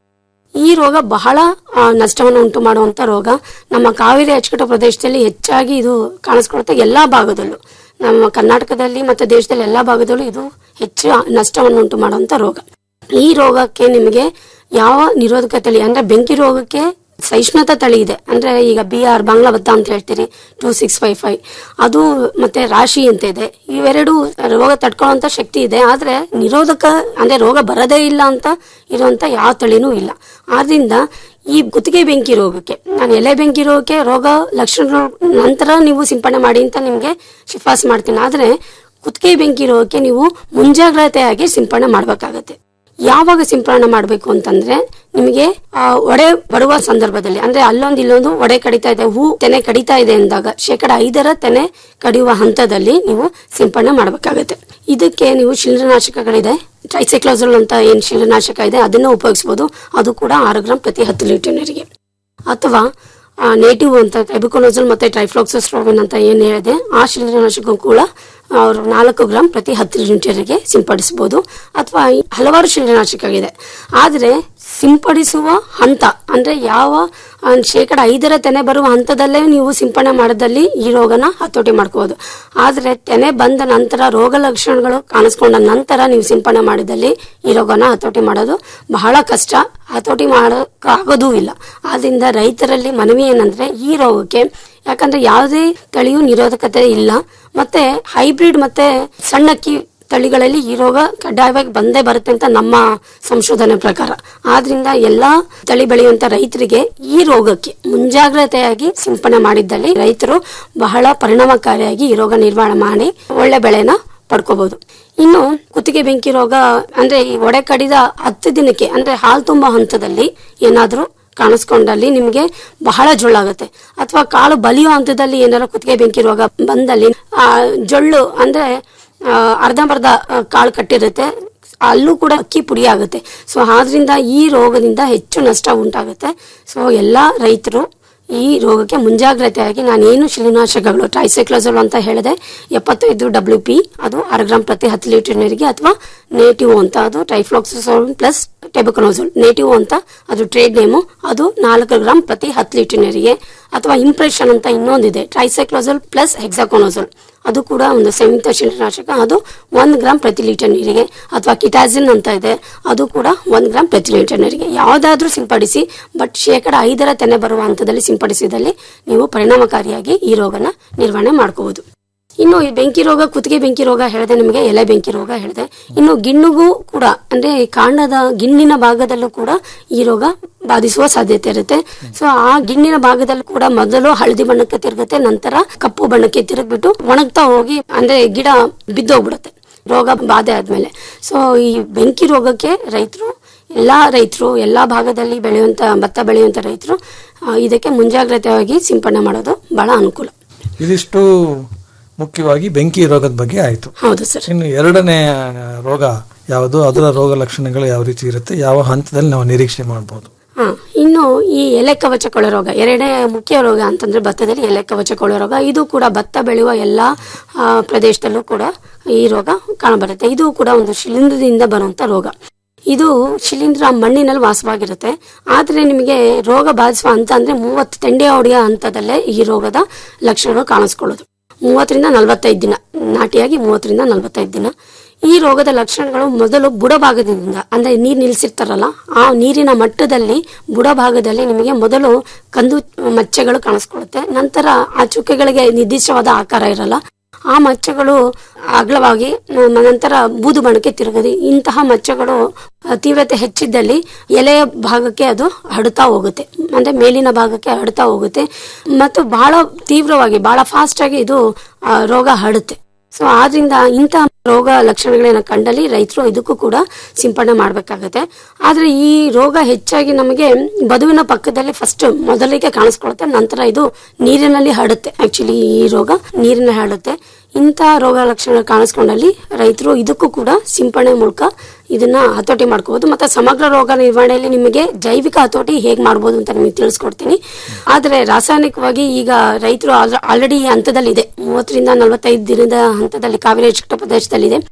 ಈ ರೋಗ ಬಹಳ ಆ, ನಷ್ಟವನ್ನು ಉಂಟು ಮಾಡುವಂತ ರೋಗ ನಮ್ಮ ಕಾವೇರಿ ಅಚ್ಚುಕಟ್ಟು ಪ್ರದೇಶದಲ್ಲಿ ಹೆಚ್ಚಾಗಿ ಇದು ಕಾಣಿಸ್ಕೊಳುತ್ತೆ ಎಲ್ಲಾ ಭಾಗದಲ್ಲೂ ನಮ್ಮ ಕರ್ನಾಟಕದಲ್ಲಿ ಮತ್ತು ದೇಶದಲ್ಲಿ ಎಲ್ಲಾ ಭಾಗದಲ್ಲೂ ಇದು ಹೆಚ್ಚು ನಷ್ಟವನ್ನು ಉಂಟು ಮಾಡುವಂತ ರೋಗ ಈ ರೋಗಕ್ಕೆ ನಿಮಗೆ ಯಾವ ನಿರೋಧಕ ತಳಿ ಅಂದ್ರೆ ಬೆಂಕಿ ರೋಗಕ್ಕೆ ಸಹಿಷ್ಣುತಾ ತಳಿ ಇದೆ ಅಂದ್ರೆ ಈಗ ಬಿ ಆರ್ ಬಾಂಗ್ಲಾ ಭತ್ತ ಅಂತ ಹೇಳ್ತೀರಿ ಟೂ ಸಿಕ್ಸ್ ಫೈವ್ ಫೈವ್ ಅದು ಮತ್ತೆ ರಾಶಿ ಅಂತ ಇದೆ ಇವೆರಡು ರೋಗ ತಡ್ಕೊಳ್ಳುವಂತ ಶಕ್ತಿ ಇದೆ ಆದ್ರೆ ನಿರೋಧಕ ಅಂದ್ರೆ ರೋಗ ಬರದೇ ಇಲ್ಲ ಅಂತ ಇರುವಂತ ಯಾವ ತಳಿನೂ ಇಲ್ಲ ಆದ್ರಿಂದ ಈ ಗುತ್ತಿಗೆ ಬೆಂಕಿ ರೋಗಕ್ಕೆ ನಾನು ಎಲೆ ಬೆಂಕಿ ರೋಗಕ್ಕೆ ರೋಗ ಲಕ್ಷಣ ನಂತರ ನೀವು ಸಿಂಪಡಣೆ ಮಾಡಿ ಅಂತ ನಿಮ್ಗೆ ಶಿಫಾರಸು ಮಾಡ್ತೀನಿ ಆದ್ರೆ ಕುತ್ತಿಗೆ ಬೆಂಕಿ ರೋಗಕ್ಕೆ ನೀವು ಮುಂಜಾಗ್ರತೆಯಾಗಿ ಸಿಂಪಡಣೆ ಮಾಡ್ಬೇಕಾಗತ್ತೆ ಯಾವಾಗ ಸಿಂಪಡಣೆ ಮಾಡಬೇಕು ಅಂತಂದ್ರೆ ನಿಮಗೆ ಆ, ಒಡೆ ಬರುವ ಸಂದರ್ಭದಲ್ಲಿ ಅಂದ್ರೆ ಅಲ್ಲೊಂದು ಇಲ್ಲೊಂದು ಒಡೆ ಕಡಿತಾ ಇದೆ ಹೂ ತೆನೆ ಕಡಿತಾ ಇದೆ ಅಂದಾಗ ಶೇಕಡ ಐದರ ತೆನೆ ಕಡಿಯುವ ಹಂತದಲ್ಲಿ ನೀವು ಸಿಂಪಡಣೆ ಮಾಡಬೇಕಾಗುತ್ತೆ ಇದಕ್ಕೆ ನೀವು ಶಿಲೀಂಧ್ರನಾಶಕಗಳಿದೆ ಟ್ರೈಸೈಕ್ಲೋಸಲ್ ಅಂತ ಏನ್ ಶಿಲೀಂಧ್ರನಾಶಕ ಇದೆ ಅದನ್ನ ಉಪಯೋಗಿಸಬಹುದು ಅದು ಕೂಡ ಆರು ಗ್ರಾಂ ಪ್ರತಿ ಹತ್ತು ಲೀಟರ್ ನೀರಿಗೆ ಅಥವಾ ನೇಟಿವ್ ಅಂತ ಎಬಿಕೊನೋಸಲ್ ಮತ್ತೆ ಟ್ರೈಫ್ಲಾಕ್ಸೋಸ್ಟ್ರೋವಿನ್ ಅಂತ ಏನ್ ಹೇಳಿದೆ ಆ ಶಿಲೀಂಧ್ರನಾಶಕ ಕೂಡ ಅವರು ನಾಲ್ಕು ಗ್ರಾಂ ಪ್ರತಿ ಹತ್ತು ಲೀಟರ್ಗೆ ಸಿಂಪಡಿಸಬಹುದು ಅಥವಾ ಈ ಹಲವಾರು ಶಿಲೀಂಧ್ರನಾಶಕಗಳಿದೆ ಆದರೆ ಸಿಂಪಡಿಸುವ ಹಂತ ಅಂದ್ರೆ ಯಾವ ಆ, ಶೇಕಡ ಐದರ ತೆನೆ ಬರುವ ಹಂತದಲ್ಲೇ ನೀವು ಸಿಂಪಡಣೆ ಮಾಡದಲ್ಲಿ ಈ ರೋಗನ ಹತೋಟಿ ಮಾಡ್ಕೋಬಹುದು ಆದ್ರೆ ತೆನೆ ಬಂದ ನಂತರ ರೋಗ ಲಕ್ಷಣಗಳು ಕಾಣಿಸ್ಕೊಂಡ ನಂತರ ನೀವು ಸಿಂಪಡಣೆ ಮಾಡಿದಲ್ಲಿ ಈ ರೋಗನ ಹತೋಟಿ ಮಾಡೋದು ಬಹಳ ಕಷ್ಟ ಹತೋಟಿ ಮಾಡೋಕ್ ಆಗೋದೂ ಇಲ್ಲ ಆದ್ರಿಂದ ರೈತರಲ್ಲಿ ಮನವಿ ಏನಂದ್ರೆ ಈ ರೋಗಕ್ಕೆ ಯಾಕಂದ್ರೆ ಯಾವುದೇ ತಳಿಯು ನಿರೋಧಕತೆ ಇಲ್ಲ ಮತ್ತೆ ಹೈಬ್ರಿಡ್ ಮತ್ತೆ ಸಣ್ಣಕ್ಕಿ ತಳಿಗಳಲ್ಲಿ ಈ ರೋಗ ಕಡ್ಡಾಯವಾಗಿ ಬಂದೇ ಬರುತ್ತೆ ಅಂತ ನಮ್ಮ ಸಂಶೋಧನೆ ಪ್ರಕಾರ ಆದ್ರಿಂದ ಎಲ್ಲಾ ತಳಿ ಬೆಳೆಯುವಂತ ರೈತರಿಗೆ ಈ ರೋಗಕ್ಕೆ ಮುಂಜಾಗ್ರತೆಯಾಗಿ ಸಿಂಪಡಣೆ ಮಾಡಿದ್ದಲ್ಲಿ ರೈತರು ಬಹಳ ಪರಿಣಾಮಕಾರಿಯಾಗಿ ಈ ರೋಗ ನಿರ್ವಹಣೆ ಮಾಡಿ ಒಳ್ಳೆ ಬೆಳೆನ ಪಡ್ಕೋಬಹುದು ಇನ್ನು ಕುತ್ತಿಗೆ ಬೆಂಕಿ ರೋಗ ಅಂದ್ರೆ ಈ ಒಡೆ ಕಡಿದ ಹತ್ತು ದಿನಕ್ಕೆ ಅಂದ್ರೆ ಹಾಲು ತುಂಬೋ ಹಂತದಲ್ಲಿ ಏನಾದ್ರೂ ಕಾಣಿಸ್ಕೊಂಡಲ್ಲಿ ನಿಮಗೆ ಬಹಳ ಜೊಳ್ಳಾಗುತ್ತೆ ಅಥವಾ ಕಾಳು ಬಲಿಯೋ ಹಂತದಲ್ಲಿ ಏನಾರ ಕುತ್ತಿಗೆ ಬೆಂಕಿ ರೋಗ ಬಂದಲ್ಲಿ ಆ ಜೊಳ್ಳು ಅಂದ್ರೆ ಆ, ಅರ್ಧಂಬರ್ಧ ಆ, ಕಾಳು ಕಟ್ಟಿರುತ್ತೆ ಅಲ್ಲೂ ಕೂಡ ಅಕ್ಕಿ ಪುಡಿ ಆಗುತ್ತೆ ಸೊ ಆದ್ರಿಂದ ಈ ರೋಗದಿಂದ ಹೆಚ್ಚು ನಷ್ಟ ಉಂಟಾಗುತ್ತೆ ಸೊ ಎಲ್ಲಾ ರೈತರು ಈ ರೋಗಕ್ಕೆ ಮುಂಜಾಗ್ರತೆಯಾಗಿ ನಾನೇನು ಶಿಲೀನಾಶಕಗಳು ಟ್ರೈಸೈಕ್ಲೋಸಲ್ ಅಂತ ಹೇಳಿದೆ ಎಪ್ಪತ್ತೈದು ಡಬ್ಲ್ಯೂ ಪಿ ಅದು ಅರ ಗ್ರಾಂ ಪ್ರತಿ ಹತ್ತು ಲೀಟರ್ ನೀರಿಗೆ ಅಥವಾ ನೇಟಿವ್ ಅಂತ ಅದು ಟ್ರೈಫ್ಲಾಕ್ಸೋಲ್ ಪ್ಲಸ್ ಟೆಬಕನೋಸೋಲ್ ನೇಟಿವ್ ಅಂತ ಅದು ಟ್ರೇಡ್ ನೇಮು ಅದು ನಾಲ್ಕು ಗ್ರಾಂ ಪ್ರತಿ ಹತ್ತು ಲೀಟರ್ ನೀರಿಗೆ ಅಥವಾ ಇಂಪ್ರೆಷನ್ ಅಂತ ಇನ್ನೊಂದಿದೆ ಟ್ರೈಸೈಕ್ಲೋಸಲ್ ಪ್ಲಸ್ ಹೆಕ್ಸಾಕೋನೋಸೋಲ್ ಅದು ಕೂಡ ಒಂದು ಸಂಯುಕ್ತ ಶಿಲೀನಾಶಕ ಅದು ಒಂದ್ ಗ್ರಾಂ ಪ್ರತಿ ಲೀಟರ್ ನೀರಿಗೆ ಅಥವಾ ಕಿಟಾಜಿನ್ ಅಂತ ಇದೆ ಅದು ಕೂಡ ಒಂದ್ ಗ್ರಾಂ ಪ್ರತಿ ಲೀಟರ್ ನೀರಿಗೆ ಯಾವ್ದಾದ್ರೂ ಸಿಂಪಡಿಸಿ ಬಟ್ ಶೇಕಡ ಐದರ ತೆನೆ ಬರುವ ಹಂತದಲ್ಲಿ ಸಿಂಪಡಿಸಿದಲ್ಲಿ ನೀವು ಪರಿಣಾಮಕಾರಿಯಾಗಿ ಈ ರೋಗನ ನಿರ್ವಹಣೆ ಮಾಡ್ಕೋಬಹುದು ಇನ್ನು ಈ ಬೆಂಕಿ ರೋಗ ಕುತ್ತಿಗೆ ಬೆಂಕಿ ರೋಗ ಹೇಳಿದೆ ನಿಮಗೆ ಎಲೆ ಬೆಂಕಿ ರೋಗ ಹೇಳಿದೆ ಇನ್ನು ಗಿಣ್ಣುಗೂ ಕೂಡ ಅಂದ್ರೆ ಈ ಕಾಂಡದ ಗಿಣ್ಣಿನ ಭಾಗದಲ್ಲೂ ಕೂಡ ಈ ರೋಗ ಬಾಧಿಸುವ ಸಾಧ್ಯತೆ ಇರುತ್ತೆ ಸೊ ಆ ಗಿಣ್ಣಿನ ಭಾಗದಲ್ಲಿ ಕೂಡ ಮೊದಲು ಹಳದಿ ಬಣ್ಣಕ್ಕೆ ತಿರುಗುತ್ತೆ ನಂತರ ಕಪ್ಪು ಬಣ್ಣಕ್ಕೆ ತಿರುಗ್ಬಿಟ್ಟು ಒಣಗ್ತಾ ಹೋಗಿ ಅಂದ್ರೆ ಗಿಡ ಬಿದ್ದೋಗ್ಬಿಡುತ್ತೆ ರೋಗ ಬಾಧೆ ಆದ್ಮೇಲೆ ಸೊ ಈ ಬೆಂಕಿ ರೋಗಕ್ಕೆ ರೈತರು ಎಲ್ಲಾ ರೈತರು ಎಲ್ಲಾ ಭಾಗದಲ್ಲಿ ಬೆಳೆಯುವಂತ ಭತ್ತ ಬೆಳೆಯುವಂತ ರೈತರು ಆ, ಇದಕ್ಕೆ ಮುಂಜಾಗ್ರತೆಯಾಗಿ ಸಿಂಪಡಣೆ ಮಾಡೋದು ಬಹಳ ಅನುಕೂಲ ಇದಿಷ್ಟು ಮುಖ್ಯವಾಗಿ ಬೆಂಕಿ ರೋಗದ ಬಗ್ಗೆ ಆಯ್ತು ಹೌದು ಸರ್ ಇನ್ನು ಎರಡನೇ ಆ, ರೋಗ ಯಾವುದು ಅದರ ರೋಗ ಲಕ್ಷಣಗಳು ಯಾವ ರೀತಿ ಇರುತ್ತೆ ಯಾವ ಹಂತದಲ್ಲಿ ನಾವು ನಿರೀಕ್ಷೆ ಮಾಡಬಹುದು ಹಾ ಇನ್ನು ಈ ಎಲೆ ಕವಚ ಕೊಳೆ ರೋಗ ಎರಡನೇ ಮುಖ್ಯ ರೋಗ ಅಂತಂದ್ರೆ ಭತ್ತದಲ್ಲಿ ಎಲೆ ಕವಚ ಕೊಳೆ ರೋಗ ಇದು ಕೂಡ ಭತ್ತ ಬೆಳೆಯುವ ಎಲ್ಲಾ ಆ, ಪ್ರದೇಶದಲ್ಲೂ ಕೂಡ ಈ ರೋಗ ಕಾಣಬರುತ್ತೆ ಇದು ಕೂಡ ಒಂದು ಶಿಲೀಂಧ್ರದಿಂದ ಬರುವಂತ ರೋಗ ಇದು ಶಿಲೀಂಧ್ರ ಮಣ್ಣಿನಲ್ಲಿ ವಾಸವಾಗಿರುತ್ತೆ ಆದ್ರೆ ನಿಮಗೆ ರೋಗ ಬಾಧಿಸುವ ಹಂತ ಅಂದ್ರೆ ಮೂವತ್ತು ತೆಂಡೆ ಹೊಡೆಯೋ ಹಂತದಲ್ಲೇ ಈ ರೋಗದ ಲಕ್ಷಣಗಳು ಕಾಣಿಸ್ಕೊಳ್ಳೋದು ಮೂವತ್ತರಿಂದ ನಲವತ್ತೈದು ದಿನ ನಾಟಿಯಾಗಿ ಮೂವತ್ತರಿಂದ ನಲವತ್ತೈದು ದಿನ ಈ ರೋಗದ ಲಕ್ಷಣಗಳು ಮೊದಲು ಬುಡಭಾಗದಿಂದ ಅಂದ್ರೆ ನೀರ್ ನಿಲ್ಸಿರ್ತಾರಲ್ಲ ಆ ನೀರಿನ ಮಟ್ಟದಲ್ಲಿ ಬುಡಭಾಗದಲ್ಲಿ ನಿಮಗೆ ಮೊದಲು ಕಂದು ಮಚ್ಚೆಗಳು ಕಾಣಿಸ್ಕೊಳ್ಳುತ್ತೆ ನಂತರ ಆ ಚುಕ್ಕೆಗಳಿಗೆ ನಿರ್ದಿಷ್ಟವಾದ ಆಕಾರ ಇರಲ್ಲ ಆ ಮಚ್ಚೆಗಳು ಅಗಲವಾಗಿ ನ- ನಂತರ ಬೂದು ಬಣ್ಣಕ್ಕೆ ತಿರುಗದೆ ಇಂತಹ ಮಚ್ಚೆಗಳು ಆ, ತೀವ್ರತೆ ಹೆಚ್ಚಿದ್ದಲ್ಲಿ ಎಲೆಯ ಭಾಗಕ್ಕೆ ಅದು ಹರಡ್ತಾ ಹೋಗುತ್ತೆ ಅಂದ್ರೆ ಮೇಲಿನ ಭಾಗಕ್ಕೆ ಹರಡ್ತಾ ಹೋಗುತ್ತೆ ಮತ್ತು ಬಹಳ ತೀವ್ರವಾಗಿ ಬಹಳ ಫಾಸ್ಟ್ ಆಗಿ ಇದು ಆ, ರೋಗ ಹರಡುತ್ತೆ ಸೊ ಆದ್ರಿಂದ ಇಂತಹ ರೋಗ ಲಕ್ಷಣಗಳನ್ನ ಕಂಡಲ್ಲಿ ರೈತರು ಇದಕ್ಕೂ ಕೂಡ ಸಿಂಪಡಣೆ ಮಾಡಬೇಕಾಗತ್ತೆ ಆದ್ರೆ ಈ ರೋಗ ಹೆಚ್ಚಾಗಿ ನಮಗೆ ಬದುವಿನ ಪಕ್ಕದಲ್ಲಿ ಫಸ್ಟ್ ಮೊದಲಿಗೆ ಕಾಣಿಸ್ಕೊಳ್ಳುತ್ತೆ ನಂತರ ಇದು ನೀರಿನಲ್ಲಿ ಹರಡುತ್ತೆ ಆಕ್ಚುಲಿ ಈ ರೋಗ ನೀರಿನ ಹರಡುತ್ತೆ ಇಂತಹ ರೋಗ ಲಕ್ಷಣ ಕಾಣಿಸ್ಕೊಂಡಲ್ಲಿ ರೈತರು ಇದಕ್ಕೂ ಕೂಡ ಸಿಂಪಡಣೆ ಮೂಲಕ ಇದನ್ನ ಹತೋಟಿ ಮಾಡ್ಕೋಬಹುದು ಮತ್ತೆ ಸಮಗ್ರ ರೋಗ ನಿರ್ವಹಣೆಯಲ್ಲಿ ನಿಮಗೆ ಜೈವಿಕ ಹತೋಟಿ ಹೇಗ್ ಮಾಡ್ಬೋದು ಅಂತ ನಿಮಗೆ ತಿಳಿಸ್ಕೊಡ್ತೀನಿ ಆದ್ರೆ ರಾಸಾಯನಿಕವಾಗಿ ಈಗ ರೈತರು ಆಲ್ರೆಡಿ ಈ ಹಂತದಲ್ಲಿದೆ ಮೂವತ್ತರಿಂದ ನಲವತ್ತೈದು ದಿನದ ಹಂತದಲ್ಲಿ ಕಾವೇರಿ ಅಚ್ಚುಕಟ್ಟು ಪ್ರದೇಶದಲ್ಲಿದೆ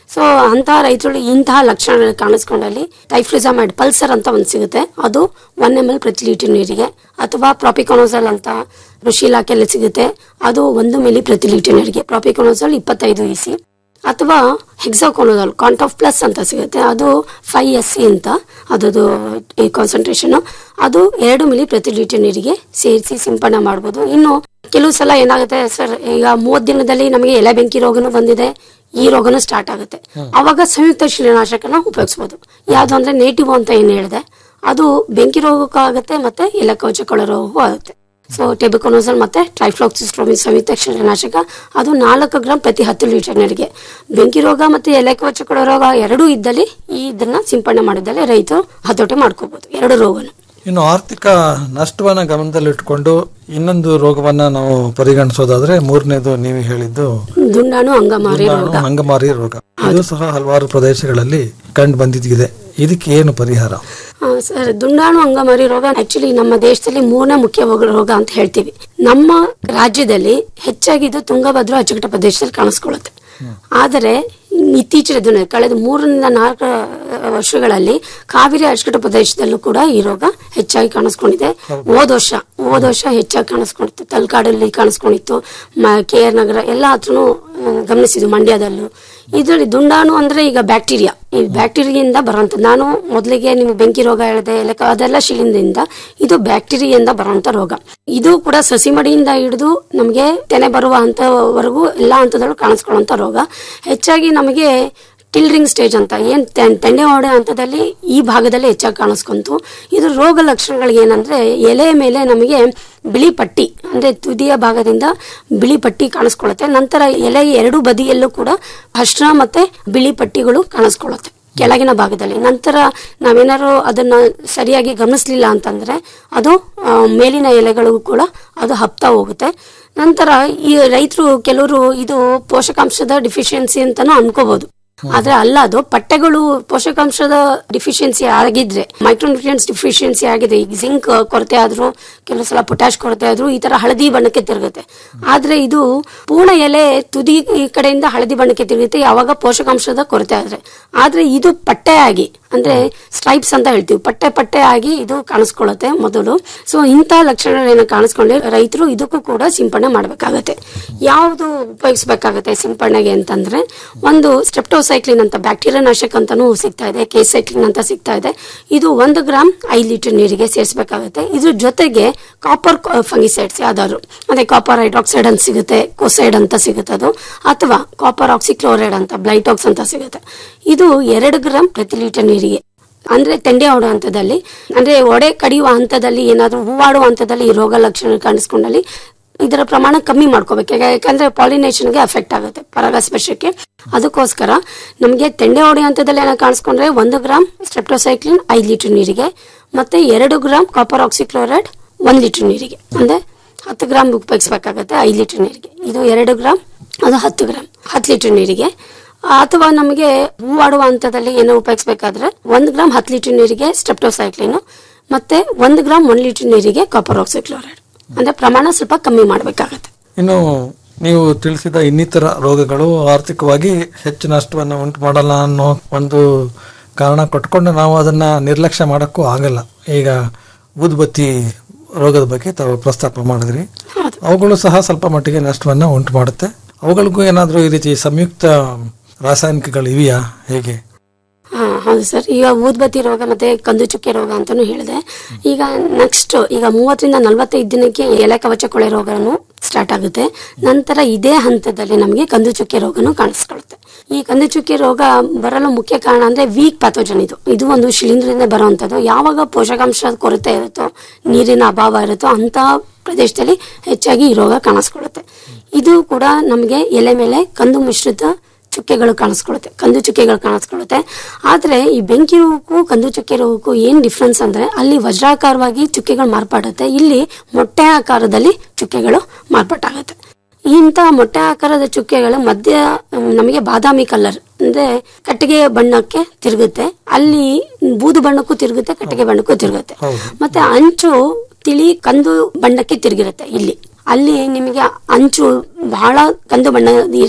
ಸೊ ಅಂತಹ ರೈತರು ಇಂತಹ ಲಕ್ಷಣಗಳು ಕಾಣಿಸ್ಕೊಂಡಲ್ಲಿ ಟೈಫ್ರಿಜಾಮೈಡ್ ಪಲ್ಸರ್ ಅಂತ ಒಂದು ಸಿಗುತ್ತೆ ಅದು ಒನ್ ಎಮ್ ಎಲ್ ಪ್ರತಿ ಲೀಟರ್ ನೀರಿಗೆ ಅಥವಾ ಪ್ರಾಪಿಕೊನೋಸಲ್ ಅಂತ ಕೃಷಿ ಇಲಾಖೆಯಲ್ಲಿ ಸಿಗುತ್ತೆ ಅದು ಒಂದು ಮಿಲಿ ಪ್ರತಿ ಲೀಟರ್ ನೀರಿಗೆ ಪ್ರಾಪಿಕೊನೋಸಲ್ ಇಪ್ಪತ್ತೈದು ಇ ಸಿ ಅಥವಾ ಹೆಕ್ಸಾಕೊನೋಸಲ್ ಕಾಂಟಾಫ್ ಪ್ಲಸ್ ಅಂತ ಸಿಗುತ್ತೆ ಅದು ಫೈವ್ ಎಸ್ ಸಿ ಅಂತ ಅದದು ಈ ಕಾನ್ಸಂಟ್ರೇಷನ್ ಅದು ಎರಡು ಮಿಲಿ ಪ್ರತಿ ಲೀಟರ್ ನೀರಿಗೆ ಸೇರಿಸಿ ಸಿಂಪಡಣೆ ಮಾಡ್ಬೋದು ಇನ್ನು ಕೆಲವು ಸಲ ಏನಾಗುತ್ತೆ ಸರ್ ಈಗ ಮೂವತ್ತು ದಿನದಲ್ಲಿ ನಮಗೆ ಎಲೆ ಬೆಂಕಿ ರೋಗನೂ ಬಂದಿದೆ ಈ ರೋಗನೂ ಸ್ಟಾರ್ಟ್ ಆಗುತ್ತೆ ಅವಾಗ ಸಂಯುಕ್ತ ಶಿಲೀನಾಶಕನ ಉಪಯೋಗಿಸ್ಬೋದು ಯಾವ್ದು ಅಂದ್ರೆ ನೇಟಿವ್ ಅಂತ ಏನ್ ಹೇಳಿದೆ ಅದು ಬೆಂಕಿ ರೋಗಕ್ಕೂ ಆಗುತ್ತೆ ಮತ್ತೆ ಎಲೆ ಕವಚಕೊಳ ರೋಗಕ್ಕೂ ಆಗುತ್ತೆ ಸೊ ಟೆಬಿಕೊನೋಸಲ್ ಮತ್ತೆ ಟ್ರೈಫ್ಲಾಕ್ಸಿಸ್ಟ್ರೋಮಿನ್ ಸಂಯುಕ್ತ ಶಿಲೀನಾಶಕ ಅದು ನಾಲ್ಕು ಗ್ರಾಮ್ ಪ್ರತಿ ಹತ್ತು ಲೀಟರ್ ನೀರಿಗೆ ಬೆಂಕಿ ರೋಗ ಮತ್ತೆ ಎಲೆ ಕವಚಕೊಳ ರೋಗ ಎರಡೂ ಇದ್ದಲ್ಲಿ ಈ ಇದನ್ನ ಸಿಂಪಡಣೆ ಮಾಡಿದಲ್ಲಿ ರೈತರು ಹತೋಟಿ ಮಾಡ್ಕೋಬಹುದು ಎರಡು ರೋಗನ ಇನ್ನು ಆರ್ಥಿಕ ನಷ್ಟವನ್ನ ಗಮನದಲ್ಲಿಟ್ಕೊಂಡು ಇನ್ನೊಂದು ರೋಗವನ್ನ ನಾವು ಪರಿಗಣಿಸೋದಾದ್ರೆ ಮೂರನೇದು ನೀವು ಹೇಳಿದ್ದು ದುಂಡಾಣು ಅಂಗಮಾರಿ ದುಂಡಾಣು ರೋಗ ಅಂಗಮಾರಿ ರೋಗ ಇದು ಸಹ ಹಲವಾರು ಪ್ರದೇಶಗಳಲ್ಲಿ ಕಂಡು ಬಂದಿದೆ ಇದಕ್ಕೆ ಏನು ಪರಿಹಾರ ಆ, ಸರ್ ದುಂಡಾಣು ಅಂಗಮಾರಿ ರೋಗ ಆಕ್ಚುಲಿ ನಮ್ಮ ದೇಶದಲ್ಲಿ ಮೂರನೇ ಮುಖ್ಯ ರೋಗ- ರೋಗ ಅಂತ ಹೇಳ್ತೀವಿ ನಮ್ಮ ರಾಜ್ಯದಲ್ಲಿ ಹೆಚ್ಚಾಗಿ ಇದು ತುಂಗಭದ್ರಾ ಅಚ್ಚುಕಟ್ಟ ಪ್ರದೇಶದಲ್ಲಿ ಕಾಣಿಸ್ಕೊಳ್ಳುತ್ತೆ ಆದರೆ ಇತ್ತೀಚಿನ ದಿನ ಕಳೆದ ಮೂರರಿಂದ ನಾಲ್ಕು ಆ, ವರ್ಷಗಳಲ್ಲಿ ಕಾವೇರಿ ಅಚ್ಚುಕಟ್ಟ ಪ್ರದೇಶದಲ್ಲೂ ಕೂಡ ಈ ರೋಗ ಹೆಚ್ಚಾಗಿ ಕಾಣಿಸ್ಕೊಂಡಿದೆ ಹೋದ ವರ್ಷ ಹೋದ ವರ್ಷ ಹೆಚ್ಚಾಗಿ ಕಾಣಿಸ್ಕೊಂಡಿತ್ತು ತಲಕಾಡಲ್ಲಿ ಕಾಣಿಸ್ಕೊಂಡಿತ್ತು ಕೆ ಆರ್ ನಗರ ಎಲ್ಲ ಹತ್ರನೂ ಆ, ಗಮನಿಸಿದ್ವು ಮಂಡ್ಯದಲ್ಲೂ ಇದರಲ್ಲಿ ದುಂಡಾಣು ಅಂದ್ರೆ ಈಗ ಬ್ಯಾಕ್ಟೀರಿಯಾ ಈ ಬ್ಯಾಕ್ಟೀರಿಯಿಂದ ಬರುವಂತ ನಾನು ಮೊದಲಿಗೆ ನಿಮ್ಗೆ ಬೆಂಕಿ ರೋಗ ಹೇಳಿದೆ ಎಲೆ- ಅದೆಲ್ಲ ಶಿಲಿಂದಿಂದ ಇದು ಬ್ಯಾಕ್ಟೀರಿಯಿಂದ ಬರುವಂತ ರೋಗ ಇದು ಕೂಡ ಸಸಿ ಮಡಿಯಿಂದ ಹಿಡಿದು ನಮಗೆ ತೆನೆ ಬರುವ ಹಂತವರೆಗೂ ಎಲ್ಲಾ ಹಂತದಲ್ಲೂ ಕಾಣಿಸ್ಕೊಳ್ಳುವಂತ ರೋಗ ಹೆಚ್ಚಾಗಿ ನಮಗೆ ಟಿಲ್ರಿಂಗ್ ಸ್ಟೇಜ್ ಅಂತ ಏನ್ ತೆಂ- ತೆಂಡೆ ಹೊಡೆ ಹಂತದಲ್ಲಿ ಈ ಭಾಗದಲ್ಲಿ ಹೆಚ್ಚಾಗಿ ಕಾಣಿಸ್ಕೊಂತು ಇದು ರೋಗ ಲಕ್ಷಣಗಳು ಏನಂದ್ರೆ ಎಲೆ ಮೇಲೆ ನಮಗೆ ಬಿಳಿ ಪಟ್ಟಿ ಅಂದ್ರೆ ತುದಿಯ ಭಾಗದಿಂದ ಬಿಳಿ ಪಟ್ಟಿ ಕಾಣಿಸ್ಕೊಳ್ಳುತ್ತೆ ನಂತರ ಎಲೆ ಎರಡು ಬದಿಯಲ್ಲೂ ಕೂಡ ಅಶ್ರ ಮತ್ತೆ ಬಿಳಿ ಪಟ್ಟಿಗಳು ಕಾಣಿಸ್ಕೊಳ್ಳುತ್ತೆ ಕೆಳಗಿನ ಭಾಗದಲ್ಲಿ ನಂತರ ನಾವೇನಾದ್ರು ಅದನ್ನ ಸರಿಯಾಗಿ ಗಮನಿಸ್ಲಿಲ್ಲ ಅಂತಂದ್ರೆ ಅದು ಆ, ಮೇಲಿನ ಎಲೆಗಳಿಗೂ ಕೂಡ ಅದು ಹಪ್ತಾ ಹೋಗುತ್ತೆ ನಂತರ ಈ ರೈತರು ಕೆಲವರು ಇದು ಪೋಷಕಾಂಶದ ಡಿಫಿಷಿಯನ್ಸಿ ಅಂತಾನು ಅನ್ಕೋಬಹುದು ಆದ್ರೆ ಅಲ್ಲ ಅದು ಪಟ್ಟೆಗಳು ಪೋಷಕಾಂಶದ ಡಿಫಿಷಿಯನ್ಸಿ ಆಗಿದ್ರೆ ಮೈಕ್ರೋನ್ಯೂಟ್ರಿಯನ್ಸ್ ಡಿಫಿಷಿಯನ್ಸಿ ಆಗಿದೆ ಈಗ ಜಿಂಕ್ ಕೊರತೆ ಆದ್ರೂ ಕೆಲವು ಸಲ ಪೊಟ್ಯಾಶ್ ಕೊರತೆ ಆದ್ರೂ ಈ ತರ ಹಳದಿ ಬಣ್ಣಕ್ಕೆ ತಿರುಗುತ್ತೆ ಆದ್ರೆ ಇದು ಪೂರ್ಣ ಎಲೆ ತುದಿ ಈ ಕಡೆಯಿಂದ ಹಳದಿ ಬಣ್ಣಕ್ಕೆ ತಿರುಗುತ್ತೆ ಯಾವಾಗ ಪೋಷಕಾಂಶದ ಕೊರತೆ ಆದ್ರೆ ಆದ್ರೆ ಇದು ಪಟ್ಟೆ ಆಗಿ ಅಂದ್ರೆ ಸ್ಟ್ರೈಪ್ಸ್ ಅಂತ ಹೇಳ್ತೀವಿ ಪಟ್ಟೆ ಪಟ್ಟೆ ಆಗಿ ಇದು ಕಾಣಿಸ್ಕೊಳ್ಳುತ್ತೆ ಮೊದಲು ಸೊ ಇಂತಹ ಲಕ್ಷಣಗಳೇನು ಕಾಣಿಸ್ಕೊಂಡ್ರೆ ರೈತರು ಇದಕ್ಕೂ ಕೂಡ ಸಿಂಪಡಣೆ ಮಾಡಬೇಕಾಗತ್ತೆ ಯಾವುದು ಉಪಯೋಗಿಸಬೇಕಾಗತ್ತೆ ಸಿಂಪಡಣೆಗೆ ಅಂತಂದ್ರೆ ಒಂದು ಸ್ಟೆಪ್ಟೋಸೈಕ್ಲಿನ್ ಅಂತ ಬ್ಯಾಕ್ಟೀರಿಯಾ ನಾಶಕ ಅಂತಾನೂ ಸಿಗ್ತಾ ಇದೆ ಕೇಸೈಕ್ಲಿನ್ ಅಂತ ಸಿಗ್ತಾ ಇದೆ ಇದು ಒಂದು ಗ್ರಾಮ್ ಐದು ಲೀಟರ್ ನೀರಿಗೆ ಸೇರಿಸಬೇಕಾಗುತ್ತೆ ಇದ್ರ ಜೊತೆಗೆ ಕಾಪರ್ ಫಂಗಿಸೈಡ್ಸ್ ಯಾವ್ದಾದ್ರು ಅದೇ ಕಾಪರ್ ಹೈಡ್ರಾಕ್ಸೈಡ್ ಅಂತ ಸಿಗುತ್ತೆ ಕೊಸೈಡ್ ಅಂತ ಸಿಗುತ್ತೆ ಅದು ಅಥವಾ ಕಾಪರ್ ಆಕ್ಸಿಕ್ಲೋರೈಡ್ ಅಂತ ಬ್ಲೈಟಾಕ್ಸ್ ಅಂತ ಸಿಗುತ್ತೆ ಇದು ಎರಡು ಗ್ರಾಮ್ ಪ್ರತಿ ಲೀಟರ್ ನೀರಿಗೆ ಅಂದ್ರೆ ತೆಂಡೆ ಹೊಡೋ ಹಂತದಲ್ಲಿ ಅಂದ್ರೆ ಒಡೆ ಕಡಿಯುವ ಹಂತದಲ್ಲಿ ಏನಾದ್ರೂ ಹೂವಾಡುವ ಹಂತದಲ್ಲಿ ಈ ರೋಗ ಲಕ್ಷಣ ಕಾಣಿಸ್ಕೊಂಡಲ್ಲಿ ಇದರ ಪ್ರಮಾಣ ಕಮ್ಮಿ ಮಾಡ್ಕೋಬೇಕು ಯಾಕೆ- ಯಾಕಂದ್ರೆ ಪಾಲಿನೇಷನ್ಗೆ ಅಫೆಕ್ಟ್ ಆಗುತ್ತೆ ಪರಾಗಸ್ಪರ್ಶಕ್ಕೆ ಅದಕ್ಕೋಸ್ಕರ ನಮಗೆ ತೆಂಡೆ ಹೊಡೆ ಹಂತದಲ್ಲಿ ಏನೋ ಕಾಣಿಸ್ಕೊಂಡ್ರೆ ಒಂದು ಗ್ರಾಮ್ ಸ್ಟ್ರೆಪ್ಟೋಸೈಕ್ಲಿನ್ ಐದು ಲೀಟರ್ ನೀರಿಗೆ ಮತ್ತೆ ಎರಡು ಗ್ರಾಮ್ ಕಾಪರ್ ಆಕ್ಸಿಕ್ಲೋರೈಡ್ ಒಂದ್ ಲೀಟರ್ ನೀರಿಗೆ ಅಂದ್ರೆ ಹತ್ತು ಗ್ರಾಮ್ ಉಪಯೋಗಿಸ್ಬೇಕಾಗತ್ತೆ ಐದು ಲೀಟರ್ ನೀರಿಗೆ ಇದು ಎರಡು ಗ್ರಾಮ್ ಅದು ಹತ್ತು ಗ್ರಾಮ್ ಹತ್ತು ಲೀಟರ್ ನೀರಿಗೆ ಅಥವಾ ನಮಗೆ ಹೂವಾಡುವ ಹಂತದಲ್ಲಿ ಏನೋ ಉಪಯೋಗಿಸ್ಬೇಕಾದ್ರೆ ಒಂದು ಗ್ರಾಮ್ ಹತ್ತು ಲೀಟರ್ ನೀರಿಗೆ ಸ್ಟೆಪ್ಟೋಸೈಕ್ಲಿನ್ ಮತ್ತೆ ಒಂದು ಗ್ರಾಮ್ ಒಂದು ಲೀಟರ್ ನೀರಿಗೆ ಕಾಪರ್ ಆಕ್ಸಿಕ್ಲೋರೈಡ್ ಅಂದ್ರೆ ಪ್ರಮಾಣ ಸ್ವಲ್ಪ ಕಮ್ಮಿ ಮಾಡಬೇಕಾಗತ್ತೆ ಇನ್ನು ನೀವು ತಿಳಿಸಿದ ಇನ್ನಿತರ ರೋಗಗಳು ಆರ್ಥಿಕವಾಗಿ ಹೆಚ್ಚು ನಷ್ಟವನ್ನು ಉಂಟು ಮಾಡಲ್ಲ ಅನ್ನೋ ಒಂದು ಕಾರಣ ಕೊಟ್ಕೊಂಡು ನಾವು ಅದನ್ನ ನಿರ್ಲಕ್ಷ್ಯ ಮಾಡಕ್ಕೂ ಆಗಲ್ಲ ಈಗ ಊದುಬತ್ತಿ ರೋಗದ ಬಗ್ಗೆ ತಾವು ಪ್ರಸ್ತಾಪ ಮಾಡಿದ್ರಿ ಅವುಗಳು ಸಹ ಸ್ವಲ್ಪ ಮಟ್ಟಿಗೆ ನಷ್ಟವನ್ನ ಉಂಟು ಮಾಡುತ್ತೆ ಅವುಗಳಿಗೂ ಏನಾದರೂ ಈ ರೀತಿ ಸಂಯುಕ್ತ ರಾಸಾಯನಿಕಗಳು ಇವೆಯಾ ಹೇಗೆ ಹಾ ಹೌದು ಸರ್ ಈಗ ಊದ್ಬತ್ತಿ ರೋಗ ಮತ್ತೆ ಕಂದು ಚುಕ್ಕೆ ರೋಗ ಅಂತಾನು ಹೇಳಿದೆ ಈಗ ನೆಕ್ಸ್ಟ್ ಈಗ ಮೂವತ್ತರಿಂದ ನಲವತ್ತೈದು ದಿನಕ್ಕೆ ಎಲೆ ಕವಚ ಕೊಳೆ ರೋಗನು ಸ್ಟಾರ್ಟ್ ಆಗುತ್ತೆ ನಂತರ ಇದೇ ಹಂತದಲ್ಲಿ ನಮಗೆ ಕಂದು ಚುಕ್ಕೆ ರೋಗನು ಕಾಣಿಸ್ಕೊಳ್ಳುತ್ತೆ ಈ ಕಂದು ಚುಕ್ಕೆ ರೋಗ ಬರಲು ಮುಖ್ಯ ಕಾರಣ ಅಂದ್ರೆ ವೀಕ್ ಪ್ಯಾಥೋಜನ್ ಇದು ಇದು ಒಂದು ಶಿಲೀಂಧ್ರದಿಂದ ಬರುವಂತದ್ದು ಯಾವಾಗ ಪೋಷಕಾಂಶ ಕೊರತೆ ಇರುತ್ತೋ ನೀರಿನ ಅಭಾವ ಇರುತ್ತೋ ಅಂತಹ ಪ್ರದೇಶದಲ್ಲಿ ಹೆಚ್ಚಾಗಿ ಈ ರೋಗ ಕಾಣಿಸ್ಕೊಳ್ಳುತ್ತೆ ಇದು ಕೂಡ ನಮಗೆ ಎಲೆ ಮೇಲೆ ಕಂದು ಮಿಶ್ರಿತ ಚುಕ್ಕೆಗಳು ಕಾಣಿಸ್ಕೊಳ್ಳುತ್ತೆ ಕಂದು ಚುಕ್ಕೆಗಳು ಕಾಣಿಸ್ಕೊಳ್ಳುತ್ತೆ ಆದ್ರೆ ಈ ಬೆಂಕಿ ರೋಗಕ್ಕೂ ಕಂದು ಚುಕ್ಕೆ ರೋಗಕ್ಕೂ ಏನ್ ಡಿಫ್ರೆನ್ಸ್ ಅಂದ್ರೆ ಅಲ್ಲಿ ವಜ್ರಾಕಾರವಾಗಿ ಚುಕ್ಕೆಗಳು ಮಾರ್ಪಾಡುತ್ತೆ ಇಲ್ಲಿ ಮೊಟ್ಟೆ ಆಕಾರದಲ್ಲಿ ಚುಕ್ಕೆಗಳು ಮಾರ್ಪಾಟಾಗುತ್ತೆ ಇಂಥ ಮೊಟ್ಟೆ ಆಕಾರದ ಚುಕ್ಕೆಗಳು ಮಧ್ಯ ಮ್, ನಮಗೆ ಬಾದಾಮಿ ಕಲರ್ ಅಂದ್ರೆ ಕಟ್ಟಿಗೆ ಬಣ್ಣಕ್ಕೆ ತಿರುಗುತ್ತೆ ಅಲ್ಲಿ ಬೂದು ಬಣ್ಣಕ್ಕೂ ತಿರುಗುತ್ತೆ ಕಟ್ಟಿಗೆ ಬಣ್ಣಕ್ಕೂ ತಿರುಗುತ್ತೆ ಮತ್ತೆ ಅಂಚು ತಿಳಿ ಕಂದು ಬಣ್ಣಕ್ಕೆ ತಿರುಗಿರುತ್ತೆ ಇಲ್ಲಿ ಅಲ್ಲಿ ನಿಮಗೆ ಅಂಚು ಬಹಳ ಕಂದು ಬಣ್ಣ ಇರಲ್ಲ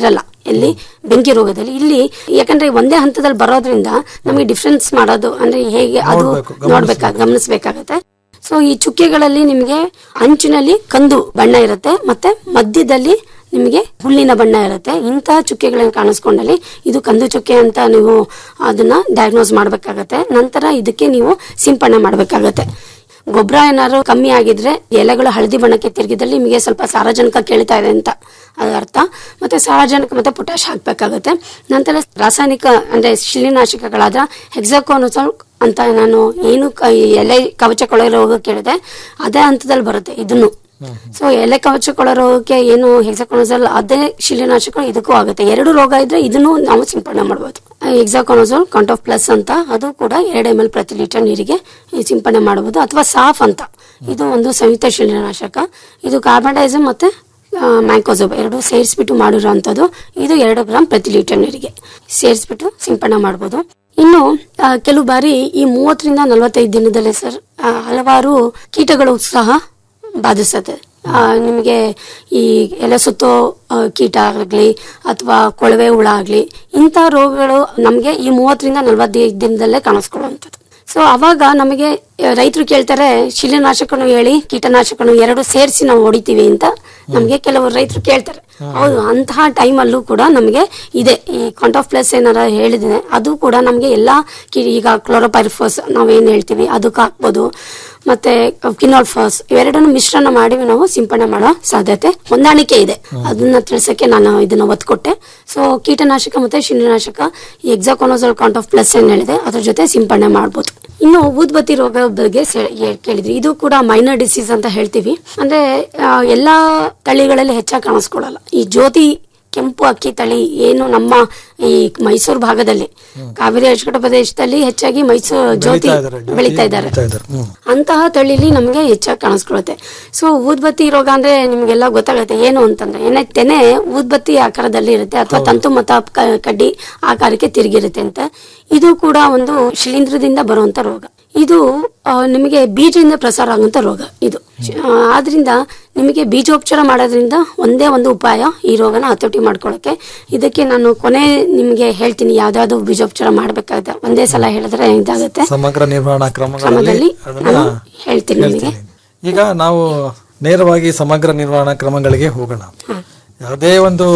ಎಲ್ಲಿ ಬೆಂಕಿ ರೋಗದಲ್ಲಿ ಇಲ್ಲಿ ಯಾಕಂದ್ರೆ ಒಂದೇ ಹಂತದಲ್ಲಿ ಬರೋದ್ರಿಂದ ನಮಗೆ ಡಿಫ್ರೆನ್ಸ್ ಮಾಡೋದು ಅಂದ್ರೆ ಹೇಗೆ ಅದು ನೋಡ್ಬೇಕು, ಗಮನಿಸ್ಬೇಕು. ನೋಡ್ಬೇಕಾಗ ಗಮನಿಸಬೇಕಾಗತ್ತೆ ಸೊ ಈ ಚುಕ್ಕೆಗಳಲ್ಲಿ ನಿಮಗೆ ಅಂಚಿನಲ್ಲಿ ಕಂದು ಬಣ್ಣ ಇರುತ್ತೆ ಮತ್ತೆ ಮಧ್ಯದಲ್ಲಿ ನಿಮಗೆ ಹುಲ್ಲಿನ ಬಣ್ಣ ಇರುತ್ತೆ ಇಂತಹ ಚುಕ್ಕೆಗಳನ್ನು ಕಾಣಿಸ್ಕೊಂಡಲ್ಲಿ ಇದು ಕಂದು ಚುಕ್ಕೆ ಅಂತ ನೀವು ಅದನ್ನ ಡಯಾಗ್ನೋಸ್ ಮಾಡ್ಬೇಕಾಗತ್ತೆ ನಂತರ ಇದಕ್ಕೆ ನೀವು ಸಿಂಪಡಣೆ ಮಾಡ್ಬೇಕಾಗತ್ತೆ ಗೊಬ್ಬರ ಏನಾದ್ರು ಕಮ್ಮಿ ಆಗಿದ್ರೆ ಎಲೆಗಳು ಹಳದಿ ಬಣ್ಣಕ್ಕೆ ತಿರುಗಿದಲ್ಲಿ ನಿಮಗೆ ಸ್ವಲ್ಪ ಸಾರಜನಕ ಕೇಳ್ತಾ ಇದೆ ಅಂತ ಅದರ ಅರ್ಥ ಮತ್ತೆ ಸಾರಜನಕ ಮತ್ತೆ ಪೊಟ್ಯಾಶ್ ಹಾಕ್ಬೇಕಾಗತ್ತೆ ನಂತರ ರಾಸಾಯನಿಕ ಅಂದ್ರೆ ಶಿಲೀನಾಶಕಗಳಾದ ಹೆಕ್ಸಾಕೋನೋಸಲ್ ಅಂತ ನಾನು ಏನು ಕ- ಈ ಎಲೆ ಕವಚ ಕೊಳೆ ರೋಗ ಕೇಳಿದೆ ಅದೇ ಹಂತದಲ್ಲಿ ಬರುತ್ತೆ ಇದನ್ನು ಸೊ ಎಲೆ ಕವಚ ಕೊಳೆ ರೋಗಕ್ಕೆ ಏನು ಹೆಕ್ಸಾಕೋನೋಸಲ್ ಅದೇ ಶಿಲೀನಾಶಕ ಇದಕ್ಕೂ ಆಗುತ್ತೆ ಎರಡು ರೋಗ ಇದ್ರೆ ಇದನ್ನು ನಾವು ಸಿಂಪಡಣೆ ಮಾಡಬಹುದು ಎಕ್ಸಾಕೋನೋಸಲ್ ಕೌಂಟ್ ಆಫ್ ಪ್ಲಸ್ ಅಂತ ಅದು ಕೂಡ ಎರಡು ಎಮ್ ಎಲ್ ಪ್ರತಿ ಲೀಟರ್ ನೀರಿಗೆ ಸಿಂಪಡಣೆ ಮಾಡಬಹುದು ಅಥವಾ ಸಾಫ್ ಅಂತ ಇದು ಒಂದು ಸಂಯುಕ್ತ ಶಿಲೀನಾಶಕ ಇದು ಕಾರ್ಬನ್ಡೈಸಮ್ ಮತ್ತೆ ಮ್ಯಾಂಕೋಸೋಬ್ ಎರಡು ಸೇರಿಸ್ಬಿಟ್ಟು ಮಾಡಿರೋಂಥದ್ದು ಇದು ಎರಡು ಗ್ರಾಮ್ ಪ್ರತಿ ಲೀಟರ್ ನೀರಿಗೆ ಸೇರಿಸ್ಬಿಟ್ಟು ಸಿಂಪಡಣೆ ಮಾಡ್ಬೋದು ಇನ್ನು ಆ, ಕೆಲವು ಬಾರಿ ಈ ಮೂವತ್ತರಿಂದ ನಲವತ್ತೈದು ದಿನದಲ್ಲೇ ಸರ್ ಆ, ಹಲವಾರು ಕೀಟಗಳು ಸಹ ಬಾಧಿಸುತ್ತೆ ಆ, ನಿಮಗೆ ಈ ಎಲೆ ಸುತ್ತೋ ಆ, ಕೀಟ ಆಗಲಿ ಅಥವಾ ಕೊಳವೆ ಹುಳ ಆಗಲಿ ಇಂಥ ರೋಗಗಳು ನಮಗೆ ಈ ಮೂವತ್ತರಿಂದ ನಲವತ್ತೈದು ದಿನದಲ್ಲೇ ಕಾಣಿಸ್ಕೊಳ್ಳುವಂಥದ್ದು ಸೊ ಅವಾಗ ನಮಗೆ ರೈತರು ಕೇಳ್ತಾರೆ ಶಿಲೀನಾಶಕನು ಹೇಳಿ ಕೀಟನಾಶಕನು ಎರಡು ಸೇರಿಸಿ ನಾವು ಹೊಡಿತೀವಿ ಅಂತ ನಮಗೆ ಕೆಲವರು ರೈತರು ಕೇಳ್ತಾರೆ ಹೌದು ಅಂತಹ ಟೈಮಲ್ಲೂ ಕೂಡ ನಮಗೆ ಇದೆ ಈ ಕಾಂಟ್ ಆಫ್ ಪ್ಲಸ್ ಏನಾರ ಹೇಳಿದ್ರೆ ಅದು ಕೂಡ ನಮಗೆ ಎಲ್ಲ ಕಿ- ಈಗ ಕ್ಲೋರೋಪೈರಿಫೋಸ್ ನಾವೇನ್ ಹೇಳ್ತೀವಿ ಅದಕ್ಕೆ ಹಾಕ್ಬೋದು ಮತ್ತೆ ಕಿನಾಲ್ಫಾಸ್ ಇವೆರಡನ್ನು ಮಿಶ್ರಣ ಮಾಡಿ ನಾವು ಸಿಂಪಡಣೆ ಮಾಡೋ ಸಾಧ್ಯತೆ ಹೊಂದಾಣಿಕೆ ಇದೆ ಅದನ್ನ ತಿಳಿಸಕ್ಕೆ ನಾನು ಇದನ್ನ ಒತ್ತು ಕೊಟ್ಟೆ ಸೊ ಕೀಟನಾಶಕ ಮತ್ತೆ ಶಿಲೀನಾಶಕ ಈ ಎಕ್ಸಾಕೋನೋಸಲ್ ಕಾಂಟ್ ಆಫ್ ಪ್ಲಸ್ ಏನ್ ಹೇಳಿದೆ ಅದ್ರ ಜೊತೆ ಸಿಂಪಡಣೆ ಮಾಡ್ಬೋದು ಇನ್ನು ಊದ್ಬತ್ತಿ ರೋಗ ಬಗ್ಗೆ ಸೆ- ಹೇ- ಕೇಳಿದ್ರಿ ಇದು ಕೂಡ ಮೈನರ್ ಡಿಸೀಸ್ ಅಂತ ಹೇಳ್ತೀವಿ ಅಂದ್ರೆ ಆ, ಎಲ್ಲಾ ತಳಿಗಳಲ್ಲಿ ಹೆಚ್ಚಾಗಿ ಕಾಣಿಸ್ಕೊಳ್ಳಲ್ಲ ಈ ಜ್ಯೋತಿ ಕೆಂಪು ಅಕ್ಕಿ ತಳಿ ಏನು ನಮ್ಮ ಈ ಮೈಸೂರು ಭಾಗದಲ್ಲಿ ಕಾವೇರಿ ಅಚ್ಚುಕಟ್ಟು ಪ್ರದೇಶದಲ್ಲಿ ಹೆಚ್ಚಾಗಿ ಮೈಸೂರು ಜ್ಯೋತಿ ಬೆಳೀತಾ ಇದ್ದಾರೆ, ಜ್ಯೋತಿ ಬೆಳೀತಾ ಇದ್ದಾರೆ ಬೆಳೀತಾ ಇದ್ದಾರೆ. ಹ್ಮ್. ಅಂತಹ ತಳಿಲಿ ನಮಗೆ ಹೆಚ್ಚಾಗಿ ಕಾಣಿಸ್ಕೊಳ್ಳುತ್ತೆ ಸೊ ಊದ್ಬತ್ತಿ ರೋಗ ಅಂದ್ರೆ ನಿಮ್ಗೆಲ್ಲ ಗೊತ್ತಾಗುತ್ತೆ ಏನು ಅಂತಂದ್ರೆ ಏನೇ ತೆನೆ ಊದ್ಬತ್ತಿ ಆಕಾರದಲ್ಲಿ ಇರುತ್ತೆ ಅಥವಾ ತಂತು ಮತ ಕ- ಕಡ್ಡಿ ಆಕಾರಕ್ಕೆ ತಿರುಗಿರುತ್ತೆ ಅಂತ ಇದು ಕೂಡ ಒಂದು ಶಿಲೀಂಧ್ರದಿಂದ ಬರುವಂತ ರೋಗ ಇದು ಆ, ನಿಮಗೆ ಬೀಜದಿಂದ ಪ್ರಸಾರ ಆಗುವಂತ ರೋಗ ಇದು ಆ, ಆದ್ರಿಂದ ನಿಮಗೆ ಬೀಜೋಪಚಾರ ಮಾಡೋದ್ರಿಂದ ಒಂದೇ ಒಂದು ಉಪಾಯ ಈ ರೋಗನ ಹತೋಟಿ ಮಾಡ್ಕೊಳ್ಳೋಕೆ ಇದಕ್ಕೆ ನಾನು ಕೊನೆ ನಿಮಗೆ ಹೇಳ್ತೀನಿ ಯಾವ್ದಾವ್ದು ಬೀಜೋಪಚಾರ ಮಾಡ್ಬೇಕಾಗುತ್ತೆ ಒಂದೇ ಸಲ ಹೇಳಿದ್ರೆ ಇದಾಗುತ್ತೆ ಸಮಗ್ರ ನಿರ್ವಹಣಾ ಕ್ರಮಗಳಲ್ಲಿ ಕ್ರಮದಲ್ಲಿ ಅದನ್ನ ನಾನು ಹೇಳ್ತೀನಿ ನಿಮಗೆ ಈಗ ನಾವು ನೇರವಾಗಿ ಸಮಗ್ರ ನಿರ್ವಹಣಾ ಕ್ರಮಗಳಿಗೆ ಹೋಗೋಣ ಯಾವುದೇ ಒಂದು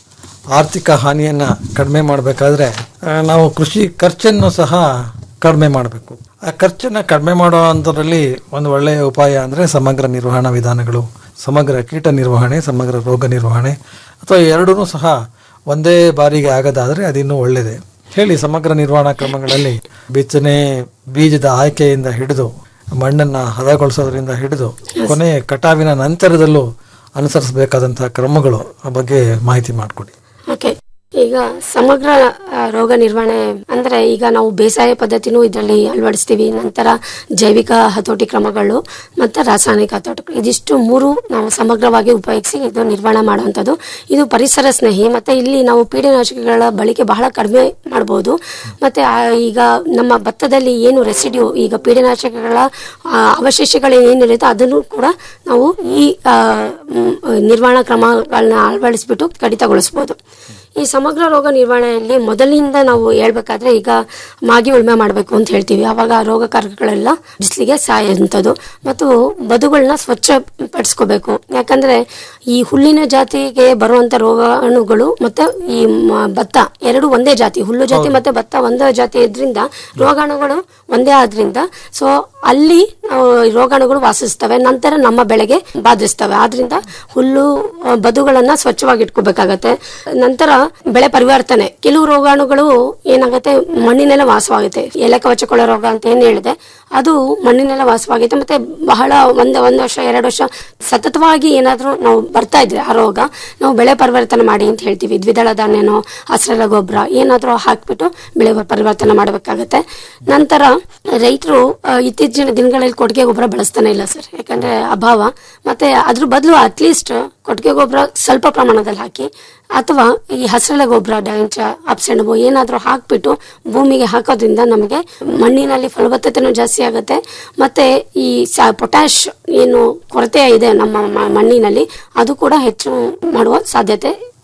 ಆರ್ಥಿಕ ಹಾನಿಯನ್ನ ಕಡಿಮೆ ಮಾಡಬೇಕಾದ್ರೆ ನಾವು ಕೃಷಿ ಖರ್ಚನ್ನು ಸಹ ಕಡಿಮೆ ಮಾಡಬೇಕು ಆ ಖರ್ಚನ್ನ ಕಡಿಮೆ ಮಾಡೋ ಅಂಥದ್ರಲ್ಲಿ ಒಂದು ಒಳ್ಳೆಯ ಉಪಾಯ ಅಂದ್ರೆ ಸಮಗ್ರ ನಿರ್ವಹಣಾ ವಿಧಾನಗಳು ಸಮಗ್ರ ಕೀಟ ನಿರ್ವಹಣೆ ಸಮಗ್ರ ರೋಗ ನಿರ್ವಹಣೆ ಅಥವಾ ಎರಡೂ ಸಹ ಒಂದೇ ಬಾರಿಗೆ ಆಗದಾದ್ರೆ ಅದಿನ್ನೂ ಒಳ್ಳೆಯದೇ ಹೇಳಿ ಸಮಗ್ರ ನಿರ್ವಹಣಾ ಕ್ರಮಗಳಲ್ಲಿ ಬಿತ್ತನೆ ಬೀಜದ ಆಯ್ಕೆಯಿಂದ ಹಿಡಿದು ಮಣ್ಣನ್ನ ಹದಗೊಳಿಸೋದ್ರಿಂದ ಹಿಡಿದು ಕೊನೆ ಕಟಾವಿನ ನಂತರದಲ್ಲೂ ಅನುಸರಿಸಬೇಕಾದಂತಹ ಕ್ರಮಗಳು ಆ ಬಗ್ಗೆ ಮಾಹಿತಿ ಮಾಡಿಕೊಡಿ ಓಕೆ ಈಗ ಸಮಗ್ರ ಆ, ರೋಗ ನಿರ್ವಹಣೆ ಅಂದ್ರೆ ಈಗ ನಾವು ಬೇಸಾಯ ಪದ್ಧತಿನೂ ಇದರಲ್ಲಿ ಅಳವಡಿಸ್ತೀವಿ ನಂತರ ಜೈವಿಕ ಹತೋಟಿ ಕ್ರಮಗಳು ಮತ್ತೆ ರಾಸಾಯನಿಕ ಹತೋಟಿ ಇದಿಷ್ಟು ಮೂರು ನಾವು ಸಮಗ್ರವಾಗಿ ಉಪಯೋಗಿಸಿ ಇದು ನಿರ್ವಹಣೆ ಮಾಡುವಂಥದ್ದು ಇದು ಪರಿಸರ ಸ್ನೇಹಿ ಮತ್ತೆ ಇಲ್ಲಿ ನಾವು ಪೀಡನಾಶಕಗಳ ಬಳಕೆ ಬಹಳ ಕಡಿಮೆ ಮಾಡಬಹುದು ಮತ್ತೆ ಆ, ಈಗ ನಮ್ಮ ಭತ್ತದಲ್ಲಿ ಏನು ರೆಸಿಡ್ಯೂ ಈಗ ಪೀಡನಾಶಕಗಳ ಆ, ಅವಶೇಷಗಳು ಏನಿರುತ್ತೆ ಅದನ್ನು ಕೂಡ ನಾವು ಈ ಆ, ಮ್, ನಿರ್ವಹಣಾ ಕ್ರಮಗಳನ್ನ ಅಳವಡಿಸ್ಬಿಟ್ಟು ಕಡಿತಗೊಳಿಸಬಹುದು ಈ ಸಮಗ್ರ ರೋಗ ನಿರ್ವಹಣೆಯಲ್ಲಿ ಮೊದಲಿನಿಂದ ನಾವು ಹೇಳ್ಬೇಕಾದ್ರೆ ಈಗ ಮಾಗಿ ಉಳ್ಮೆ ಮಾಡಬೇಕು ಅಂತ ಹೇಳ್ತೀವಿ ಅವಾಗ ಆ ರೋಗಕಾರಕಗಳೆಲ್ಲ ಬಿಸಿಲಿಗೆ ಸಾಯುವಂಥದ್ದು ಮತ್ತು ಬದುಗಳನ್ನ ಸ್ವಚ್ಛಪಡಿಸ್ಕೋಬೇಕು ಯಾಕಂದ್ರೆ ಈ ಹುಲ್ಲಿನ ಜಾತಿಗೆ ಬರುವಂತ ರೋಗಾಣುಗಳು ಮತ್ತೆ ಈ ಮ- ಭತ್ತ ಎರಡು ಒಂದೇ ಜಾತಿ ಹುಲ್ಲು ಜಾತಿ ಮತ್ತೆ ಭತ್ತ ಒಂದೇ ಜಾತಿ ಇದ್ರಿಂದ ರೋಗಾಣುಗಳು ಒಂದೇ ಆದ್ರಿಂದ ಸೊ ಅಲ್ಲಿ ಆ, ರೋಗಾಣುಗಳು ವಾಸಿಸ್ತವೆ ನಂತರ ನಮ್ಮ ಬೆಳೆಗೆ ಬಾಧಿಸ್ತವೆ ಆದ್ರಿಂದ ಹುಲ್ಲು ಆ, ಬದುಗಳನ್ನ ಸ್ವಚ್ಛವಾಗಿ ಇಟ್ಕೋಬೇಕಾಗತ್ತೆ ನಂತರ ಬೆಳೆ ಪರಿವರ್ತನೆ ಕೆಲವು ರೋಗಾಣುಗಳು ಏನಾಗುತ್ತೆ ಮಣ್ಣಿನೆಲ್ಲ ವಾಸವಾಗುತ್ತೆ ಎಲೆ ಕವಚಕೊಳ ರೋಗ ಅಂತ ಏನ್ ಹೇಳಿದೆ ಅದು ಮಣ್ಣಿನೆಲ್ಲ ವಾಸವಾಗುತ್ತೆ ಮತ್ತೆ ಬಹಳ ಒಂದ್ ಒಂದ್ ವರ್ಷ ಎರಡು ವರ್ಷ ಸತತವಾಗಿ ಏನಾದ್ರೂ ನಾವು ಬರ್ತಾ ಇದ್ರೆ ಆ ರೋಗ ನಾವು ಬೆಳೆ ಪರಿವರ್ತನೆ ಮಾಡಿ ಅಂತ ಹೇಳ್ತೀವಿ ದ್ವಿದಳ ಧಾನ್ಯನೋ ಹಸಿರೆಲೆ ಗೊಬ್ಬರ ಏನಾದ್ರೂ ಹಾಕ್ಬಿಟ್ಟು ಬೆಳೆ ಪರಿವರ್ತನೆ ಮಾಡಬೇಕಾಗತ್ತೆ ನಂತರ ರೈತರು ಇತ್ತೀಚಿನ ದಿನಗಳಲ್ಲಿ ಕೊಟ್ಟಿಗೆ ಗೊಬ್ಬರ ಬಳಸ್ತಾನೆ ಇಲ್ಲ ಸರ್ ಯಾಕಂದ್ರೆ ಅಭಾವ ಮತ್ತೆ ಅದ್ರ ಬದಲು ಅಟ್ಲೀಸ್ಟ್ ಕೊಟ್ಟಿಗೆ ಗೊಬ್ಬರ ಸ್ವಲ್ಪ ಪ್ರಮಾಣದಲ್ಲಿ ಹಾಕಿ ಅಥವಾ ಈ ಹಸಿರೆಲೆ ಗೊಬ್ಬರ ಡಂಚ ಅಪ್ಸೆಣಬು ಏನಾದ್ರೂ ಹಾಕ್ಬಿಟ್ಟು ಭೂಮಿಗೆ ಹಾಕೋದ್ರಿಂದ ನಮಗೆ ಮಣ್ಣಿನಲ್ಲಿ ಫಲವತ್ತತೆನೂ ಜಾಸ್ತಿ ಆಗುತ್ತೆ ಮತ್ತೆ ಈ ಪೊಟ್ಯಾಶ್ ಏನು ಕೊರತೆ ಇದೆ ನಮ್ಮ ಮ- ಮಣ್ಣಿನಲ್ಲಿ ಅದು ಕೂಡ ಹೆಚ್ಚು ಮಾಡುವ ಸಾಧ್ಯತೆ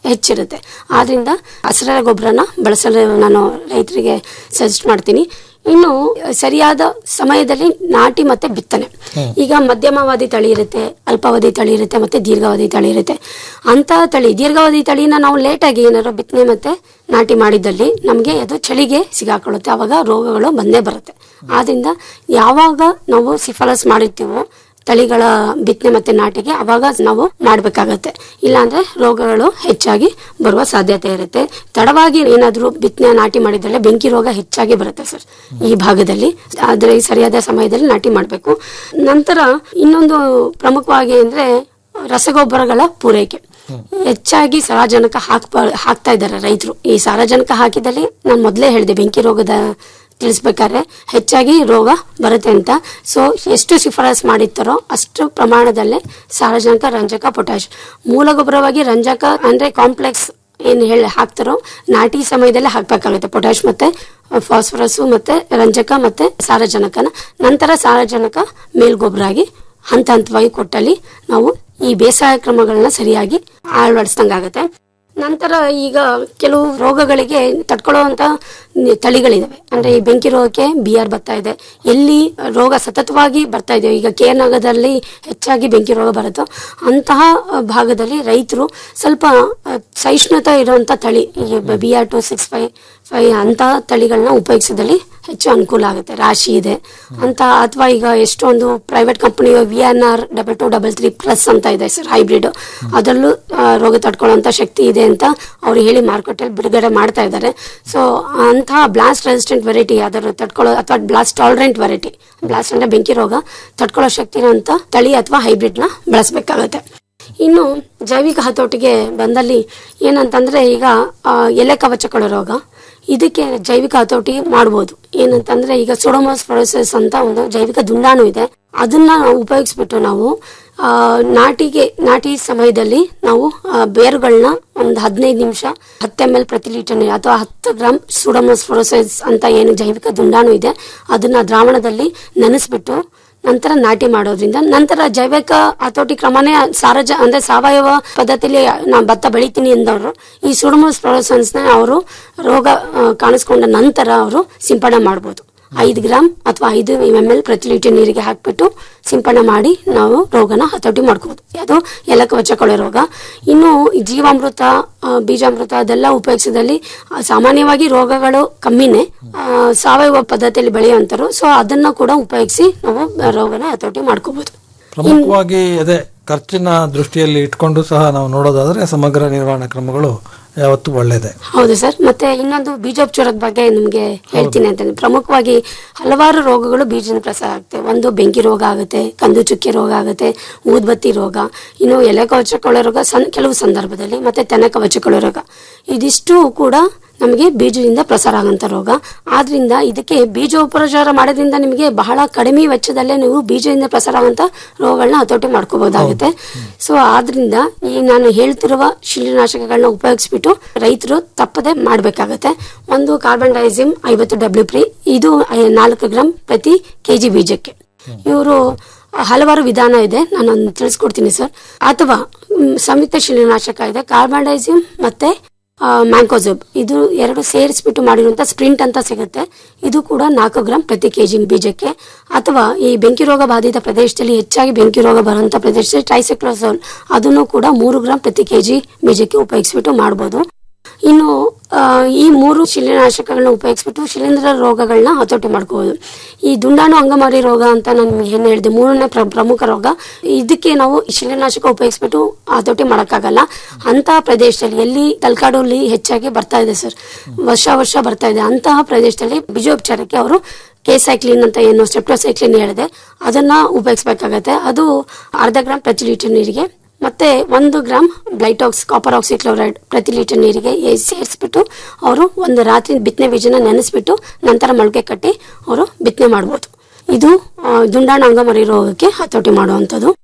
ಹೆಚ್ಚಿರುತ್ತೆ ಆದ್ರಿಂದ ಹಸಿರ ಗೊಬ್ಬರನ ಬಳಸಲು ನಾನು ರೈತರಿಗೆ ಸಜೆಸ್ಟ್ ಮಾಡ್ತೀನಿ ಇನ್ನು ಸರಿಯಾದ ಸಮಯದಲ್ಲಿ ನಾಟಿ ಮತ್ತೆ ಬಿತ್ತನೆ ಈಗ ಮಧ್ಯಮಾವಧಿ ತಳಿ ಇರುತ್ತೆ ಅಲ್ಪಾವಧಿ ತಳಿ ಇರುತ್ತೆ ಮತ್ತೆ ದೀರ್ಘಾವಧಿ ತಳಿ ಇರುತ್ತೆ ಅಂತ ತಳಿ ದೀರ್ಘಾವಧಿ ತಳಿನ ನಾವು ಲೇಟಾಗಿ ಏನಾದ್ರು ಬಿತ್ತನೆ ಮತ್ತೆ ನಾಟಿ ಮಾಡಿದಲ್ಲಿ ನಮಗೆ ಅದು ಚಳಿಗೆ ಸಿಗಾಕೊಳ್ಳುತ್ತೆ ಅವಾಗ ರೋಗಗಳು ಬಂದೇ ಬರುತ್ತೆ ಆದ್ರಿಂದ ಯಾವಾಗ ನಾವು ಸಿಫಲಸ್ ಮಾಡಿರ್ತೀವೋ ತಳಿಗಳ ಬಿತ್ತನೆ ಮತ್ತೆ ನಾಟಿಗೆ ಅವಾಗ ನಾವು ಮಾಡಬೇಕಾಗತ್ತೆ ಇಲ್ಲಾಂದ್ರೆ ರೋಗಗಳು ಹೆಚ್ಚಾಗಿ ಬರುವ ಸಾಧ್ಯತೆ ಇರುತ್ತೆ ತಡವಾಗಿ ಏನಾದರೂ ಬಿತ್ತನೆ ನಾಟಿ ಮಾಡಿದ್ರೆ ಬೆಂಕಿ ರೋಗ ಹೆಚ್ಚಾಗಿ ಬರುತ್ತೆ ಸರ್ ಈ ಭಾಗದಲ್ಲಿ ಆದ್ರೆ ಸರಿಯಾದ ಸಮಯದಲ್ಲಿ ನಾಟಿ ಮಾಡಬೇಕು ನಂತರ ಇನ್ನೊಂದು ಪ್ರಮುಖವಾಗಿ ಅಂದ್ರೆ ರಸಗೊಬ್ಬರಗಳ ಪೂರೈಕೆ ಹೆಚ್ಚಾಗಿ ಸಾರಜನಕ ಹಾಕ್ಬ ಹಾಕ್ತಾ ಇದ್ದಾರೆ ರೈತರು ಈ ಸಾರಜನಕ ಹಾಕಿದಲ್ಲಿ ನಾನು ಮೊದಲೇ ಹೇಳಿದೆ ಬೆಂಕಿ ರೋಗದ ತಿಳಿಸ್ಬೇಕಾದ್ರೆ ಹೆಚ್ಚಾಗಿ ರೋಗ ಬರುತ್ತೆ ಅಂತ ಸೊ ಎಷ್ಟು ಶಿಫಾರಸ್ ಮಾಡಿರ್ತಾರೋ ಅಷ್ಟು ಪ್ರಮಾಣದಲ್ಲೇ ಸಾರಜನಕ ರಂಜಕ ಪೊಟ್ಯಾಶ್ ಮೂಲ ಗೊಬ್ಬರವಾಗಿ ರಂಜಕ ಅಂದ್ರೆ ಕಾಂಪ್ಲೆಕ್ಸ್ ಏನು ಹೇಳಿ ಹಾಕ್ತಾರೋ ನಾಟಿ ಸಮಯದಲ್ಲೇ ಹಾಕ್ಬೇಕಾಗುತ್ತೆ ಪೊಟ್ಯಾಶ್ ಮತ್ತೆ ಫಾಸ್ಫರಸ್ ಮತ್ತೆ ರಂಜಕ ಮತ್ತೆ ಸಾರಜನಕನ ನಂತರ ಸಾರಜನಕ ಮೇಲ್ಗೊಬ್ಬರ ಆಗಿ ಹಂತ ಹಂತವಾಗಿ ಕೊಟ್ಟಲ್ಲಿ ನಾವು ಈ ಬೇಸಾಯ ಕ್ರಮಗಳನ್ನ ಸರಿಯಾಗಿ ಅಳವಡಿಸ್ದಂಗಾಗತ್ತೆ ನಂತರ ಈಗ ಕೆಲವು ರೋಗಗಳಿಗೆ ತಡ್ಕೊಳ್ಳುವಂತ ನಿ- ತಳಿಗಳಿದಾವೆ ಅಂದ್ರೆ ಈ ಬೆಂಕಿ ರೋಗಕ್ಕೆ ಬಿ ಆರ್ ಬರ್ತಾ ಇದೆ ಎಲ್ಲಿ ರೋಗ ಸತತವಾಗಿ ಬರ್ತಾ ಇದೆ ಈಗ ಕೆ ನಗರದಲ್ಲಿ ಹೆಚ್ಚಾಗಿ ಬೆಂಕಿ ರೋಗ ಬರುತ್ತೋ ಅಂತಹ ಅ, ಭಾಗದಲ್ಲಿ ರೈತರು ಸ್ವಲ್ಪ ಅ, ಸಹಿಷ್ಣುತೆ ಇರುವಂತ ತಳಿ ಈ B R two six five five ಅಂತಹ ತಳಿಗಳನ್ನ ಉಪಯೋಗಿಸೋದ್ರಲ್ಲಿ ಹೆಚ್ಚು ಅನುಕೂಲ ಆಗುತ್ತೆ ರಾಶಿ ಇದೆ ಅಂತ ಅಥವಾ ಈಗ ಎಷ್ಟೊಂದು private company V N R double two double three plus ಅಂತ ಇದೆ ಸರ್ ಹೈಬ್ರಿಡ್ ಅದರಲ್ಲೂ ಆ, ರೋಗ ತಡ್ಕೊಳ್ಳುವಂತ ಶಕ್ತಿ ಇದೆ ಅಂತ ಅವ್ರು ಹೇಳಿ ಮಾರುಕಟ್ಟೆಯಲ್ಲಿ ಬಿಡುಗಡೆ ಮಾಡ್ತಾ ಇದ್ದಾರೆ ಸೊ ಅಂತಹ ಬ್ಲಾಸ್ಟ್ ರೆಸಿಸ್ಟೆಂಟ್ ವೆರೈಟಿ ಯಾವ್ದಾದ್ರು ತಡ್ಕೊಳ್ಳೋ ಅಥವಾ ಬ್ಲಾಸ್ಟ್ ಟಾಲರೆಂಟ್ ವೆರೈಟಿ ಬ್ಲಾಸ್ಟ್ ಅಂದ್ರೆ ಬೆಂಕಿ ರೋಗ ತಡ್ಕೊಳ್ಳೋ ಶಕ್ತಿ ಇರುವಂತ ತಳಿ ಅಥವಾ ಹೈಬ್ರಿಡ್ ನ ಬಳಸಬೇಕಾಗುತ್ತೆ ಇನ್ನು ಜೈವಿಕ ಹತೋಟಿಗೆ ಬಂದಲ್ಲಿ ಏನಂತಂದ್ರೆ ಈಗ ಆ, ಎಲೆ ಕವಚಗಳ ರೋಗ ಇದಕ್ಕೆ ಜೈವಿಕ ಹತೋಟಿ ಮಾಡ್ಬೋದು ಏನಂತಂದ್ರೆ ಈಗ ಸೊಡೋಮೋಸ್ ಪ್ರೊಸೆಸ್ ಅಂತ ಒಂದು ಜೈವಿಕ ದುಂಡಾಣು ಇದೆ ಅದನ್ನ ನಾವು ಉಪಯೋಗಿಸ್ಬಿಟ್ಟು ನಾವು ಆ, ನಾಟಿಗೆ ನಾಟಿ ಸಮಯದಲ್ಲಿ ನಾವು ಆ, ಬೇರುಗಳನ್ನ ಒಂದು ಹದಿನೈದು ನಿಮಿಷ ಹತ್ತು ಎಮ್ ಎಲ್ ಪ್ರತಿ ಲೀಟರ್ ನೀರು ಅಥವಾ ಹತ್ತು ಗ್ರಾಮ್ ಸುಡೋಮೋಸ್ ಪ್ರೊಸೆಸ್ ಅಂತ ಏನು ಜೈವಿಕ ದುಂಡಾಣು ಇದೆ ಅದನ್ನ ದ್ರಾವಣದಲ್ಲಿ ನೆನೆಸ್ಬಿಟ್ಟು ನಂತರ ನಾಟಿ ಮಾಡೋದ್ರಿಂದ ನಂತರ ಜೈವಿಕ ಹತೋಟಿ ಕ್ರಮನೇ ಸಾರಜ ಅಂದ್ರೆ ಸಾವಯವ ಪದ್ಧತಿಲಿ ನಾ ಭತ್ತ ಬೆಳಿತೀನಿ ಎಂದವರು ಈ ಸುಡಮೋಸ್ ನ ಅವರು ರೋಗ ಆ, ಕಾಣಿಸ್ಕೊಂಡ ನಂತರ ಅವರು ಸಿಂಪಡಣೆ ಮಾಡ್ಬೋದು ಐದು ಗ್ರಾಮ್ ಅಥವಾ ಐದು ಎಮ್ ಎಲ್ ಪ್ರತಿ ಲೀಟರ್ ನೀರಿಗೆ ಹಾಕ್ಬಿಟ್ಟು ಸಿಂಪಡಣೆ ಮಾಡಿ ನಾವು ರೋಗನ ಹತೋಟಿ ಮಾಡ್ಕೋಬಹುದು ಅದು ಎಲೆ ಕವಚಕೊಳೆ ರೋಗ ಇನ್ನು ಈ ಜೀವಾಮೃತ ಆ, ಬೀಜಾಮೃತ ಅದೆಲ್ಲ ಉಪಯೋಗಿಸಿದಲ್ಲಿ ಆ, ಸಾಮಾನ್ಯವಾಗಿ ರೋಗಗಳು ಕಮ್ಮಿನೇ ಆ, ಸಾವಯವ ಪದ್ಧತಿಯಲ್ಲಿ ಬೆಳೆಯುವಂತರು ಸೊ ಅದನ್ನ ಕೂಡ ಉಪಯೋಗಿಸಿ ನಾವು ರೋಗನ ಹತೋಟಿ ಮಾಡ್ಕೋಬಹುದು ಪ್ರಮುಖವಾಗಿ ಅದೇ ಖರ್ಚಿನ ದೃಷ್ಟಿಯಲ್ಲಿ ಇಟ್ಕೊಂಡು ಸಹ ನಾವು ನೋಡೋದಾದ್ರೆ ಸಮಗ್ರ ನಿರ್ವಹಣಾ ಕ್ರಮಗಳು ಯಾವತ್ತೂ ಒಳ್ಳೆಯದೇ ಹೌದು ಸರ್ ಮತ್ತೆ ಇನ್ನೊಂದು ಬೀಜೋಪಚಾರದ ಬಗ್ಗೆ ನಿಮಗೆ ಹೇಳ್ತೀನಿ ಅಂತಂದ್ರೆ ಪ್ರಮುಖವಾಗಿ ಹಲವಾರು ರೋಗಗಳು ಬೀಜದಿಂದ ಪ್ರಸಾರ ಆಗುತ್ತೆ ಒಂದು ಬೆಂಕಿ ರೋಗ ಆಗುತ್ತೆ ಕಂದು ಚುಕ್ಕೆ ರೋಗ ಆಗುತ್ತೆ ಊದ್ಬತ್ತಿ ರೋಗ ಇನ್ನು ಎಲೆ ಕವಚಕೊಳೆ ರೋಗ ಸಣ್ಣ ಕೆಲವು ಸಂದರ್ಭದಲ್ಲಿ ಮತ್ತೆ ತೆನೆ ಕವಚಕೊಳೆ ರೋಗ ಇದಿಷ್ಟು ಕೂಡ ನಮಗೆ ಬೀಜದಿಂದ ಪ್ರಸಾರ ಆಗಂತ ರೋಗ ಆದ್ರಿಂದ ಇದಕ್ಕೆ ಬೀಜೋಪಚಾರ ಮಾಡೋದ್ರಿಂದ ನಿಮಗೆ ಬಹಳ ಕಡಿಮೆ ವೆಚ್ಚದಲ್ಲೇ ನೀವು ಬೀಜದಿಂದ ಪ್ರಸಾರ ಆಗುವಂತ ರೋಗಗಳನ್ನ ಹತೋಟಿ ಮಾಡ್ಕೋಬಹುದಾಗುತ್ತೆ ಸೊ ಆದ್ರಿಂದ ಈ ನಾನು ಹೇಳ್ತಿರುವ ಶಿಲೀನಾಶಕಗಳನ್ನ ಉಪಯೋಗಿಸ್ಬಿಟ್ಟು ರೈತರು ತಪ್ಪದೆ ಮಾಡ್ಬೇಕಾಗತ್ತೆ ಒಂದು ಕಾರ್ಬನ್ ಡೈಸಿಮ್ ಐವತ್ತು ಡಬ್ಲ್ಯೂ ಪ್ರಿ ಇದು ಐ- ನಾಲ್ಕು ಗ್ರಾಮ್ ಪ್ರತಿ ಕೆಜಿ ಬೀಜಕ್ಕೆ ಇವರು ಹಲವಾರು ವಿಧಾನ ಇದೆ ನಾನು ತಿಳಿಸ್ಕೊಡ್ತೀನಿ ಸರ್ ಅಥವಾ ಮ್, ಸಂಯುಕ್ತ ಶಿಲೀನಾಶಕ ಇದೆ ಕಾರ್ಬನ್ ಡೈಸಿಮ್ ಮತ್ತೆ ಮ್ಯಾಂಕೋಸಬ್ ಇದು ಎರಡು ಸೇರಿಸ್ಬಿಟ್ಟು ಮಾಡಿರುವಂತ ಸ್ಪ್ರಿಂಟ್ ಅಂತ ಸಿಗುತ್ತೆ ಇದು ಕೂಡ ನಾಲ್ಕು ಗ್ರಾಮ್ ಪ್ರತಿ ಕೆಜಿ ಬೀಜಕ್ಕೆ ಅಥವಾ ಈ ಬೆಂಕಿ ರೋಗ ಬಾಧಿತ ಪ್ರದೇಶದಲ್ಲಿ ಹೆಚ್ಚಾಗಿ ಬೆಂಕಿ ರೋಗ ಬರುವಂತ ಪ್ರದೇಶದಲ್ಲಿ ಟ್ರೈಸೈಕ್ಲೋಸೋಲ್ ಅದನ್ನು ಕೂಡ ಮೂರು ಗ್ರಾಮ್ ಪ್ರತಿ ಕೆಜಿ ಬೀಜಕ್ಕೆ ಉಪಯೋಗಿಸ್ಬಿಟ್ಟು ಮಾಡ್ಬೋದು ಇನ್ನು ಆ, ಈ ಮೂರು ಶಿಲೀನಾಶಕಗಳನ್ನ ಉಪಯೋಗಿಸ್ಬಿಟ್ಟು ಶಿಲೀಂಧ್ರ ರೋಗಗಳನ್ನ ಹತೋಟಿ ಮಾಡ್ಕೋಬಹುದು ಈ ದುಂಡಾಣು ಅಂಗಮಾರಿ ರೋಗ ಅಂತ ನಾನು ಏನ್ ಹೇಳಿದೆ ಮೂರನೇ ಪ್ರ- ಪ್ರಮುಖ ರೋಗ ಇದಕ್ಕೆ ನಾವು ಈ ಶಿಲೀನಾಶಕ ಉಪಯೋಗಿಸ್ಬಿಟ್ಟು ಹತೋಟಿ ಮಾಡೋಕ್ಕಾಗಲ್ಲ ಅಂತ ಪ್ರದೇಶದಲ್ಲಿ ಎಲ್ಲಿ ತಲಕಾಡಲ್ಲಿ ಹೆಚ್ಚಾಗಿ ಬರ್ತಾ ಇದೆ ಸರ್ ವರ್ಷ ವರ್ಷ ಬರ್ತಾ ಇದೆ ಅಂತಹ ಪ್ರದೇಶದಲ್ಲಿ ಬೀಜೋಪಚಾರಕ್ಕೆ ಅವರು ಕೇಸೈಕ್ಲಿನ್ ಅಂತ ಏನು ಸ್ಟೆಪ್ಟೋಸೈಕ್ಲಿನ್ ಹೇಳಿದೆ ಅದನ್ನ ಉಪಯೋಗಿಸ್ಬೇಕಾಗತ್ತೆ ಅದು ಅರ್ಧ ಗ್ರಾಮ್ ಪ್ರತಿ ಲೀಟರ್ ನೀರಿಗೆ ಮತ್ತೆ ಒಂದು ಗ್ರಾಮ್ ಬ್ಲೈಟಾಕ್ಸ್ ಕಾಪರ್ ಆಕ್ಸಿಕ್ಲೋರೈಡ್ ಪ್ರತಿ ಲೀಟರ್ ನೀರಿಗೆ ಏ- ಸೇರಿಸ್ಬಿಟ್ಟು ಅವರು ಒಂದು ರಾತ್ರಿ ಬಿತ್ತನೆ ಬೀಜನ ನೆನೆಸ್ಬಿಟ್ಟು ನಂತರ ಮೊಳಕೆ ಕಟ್ಟಿ ಅವರು ಬಿತ್ತನೆ ಮಾಡ್ಬೋದು ಇದು ಆ, ದುಂಡಾಣು ಅಂಗಮರಿ ರೋಗಕ್ಕೆ ಹತೋಟಿ ಮಾಡುವಂಥದ್ದು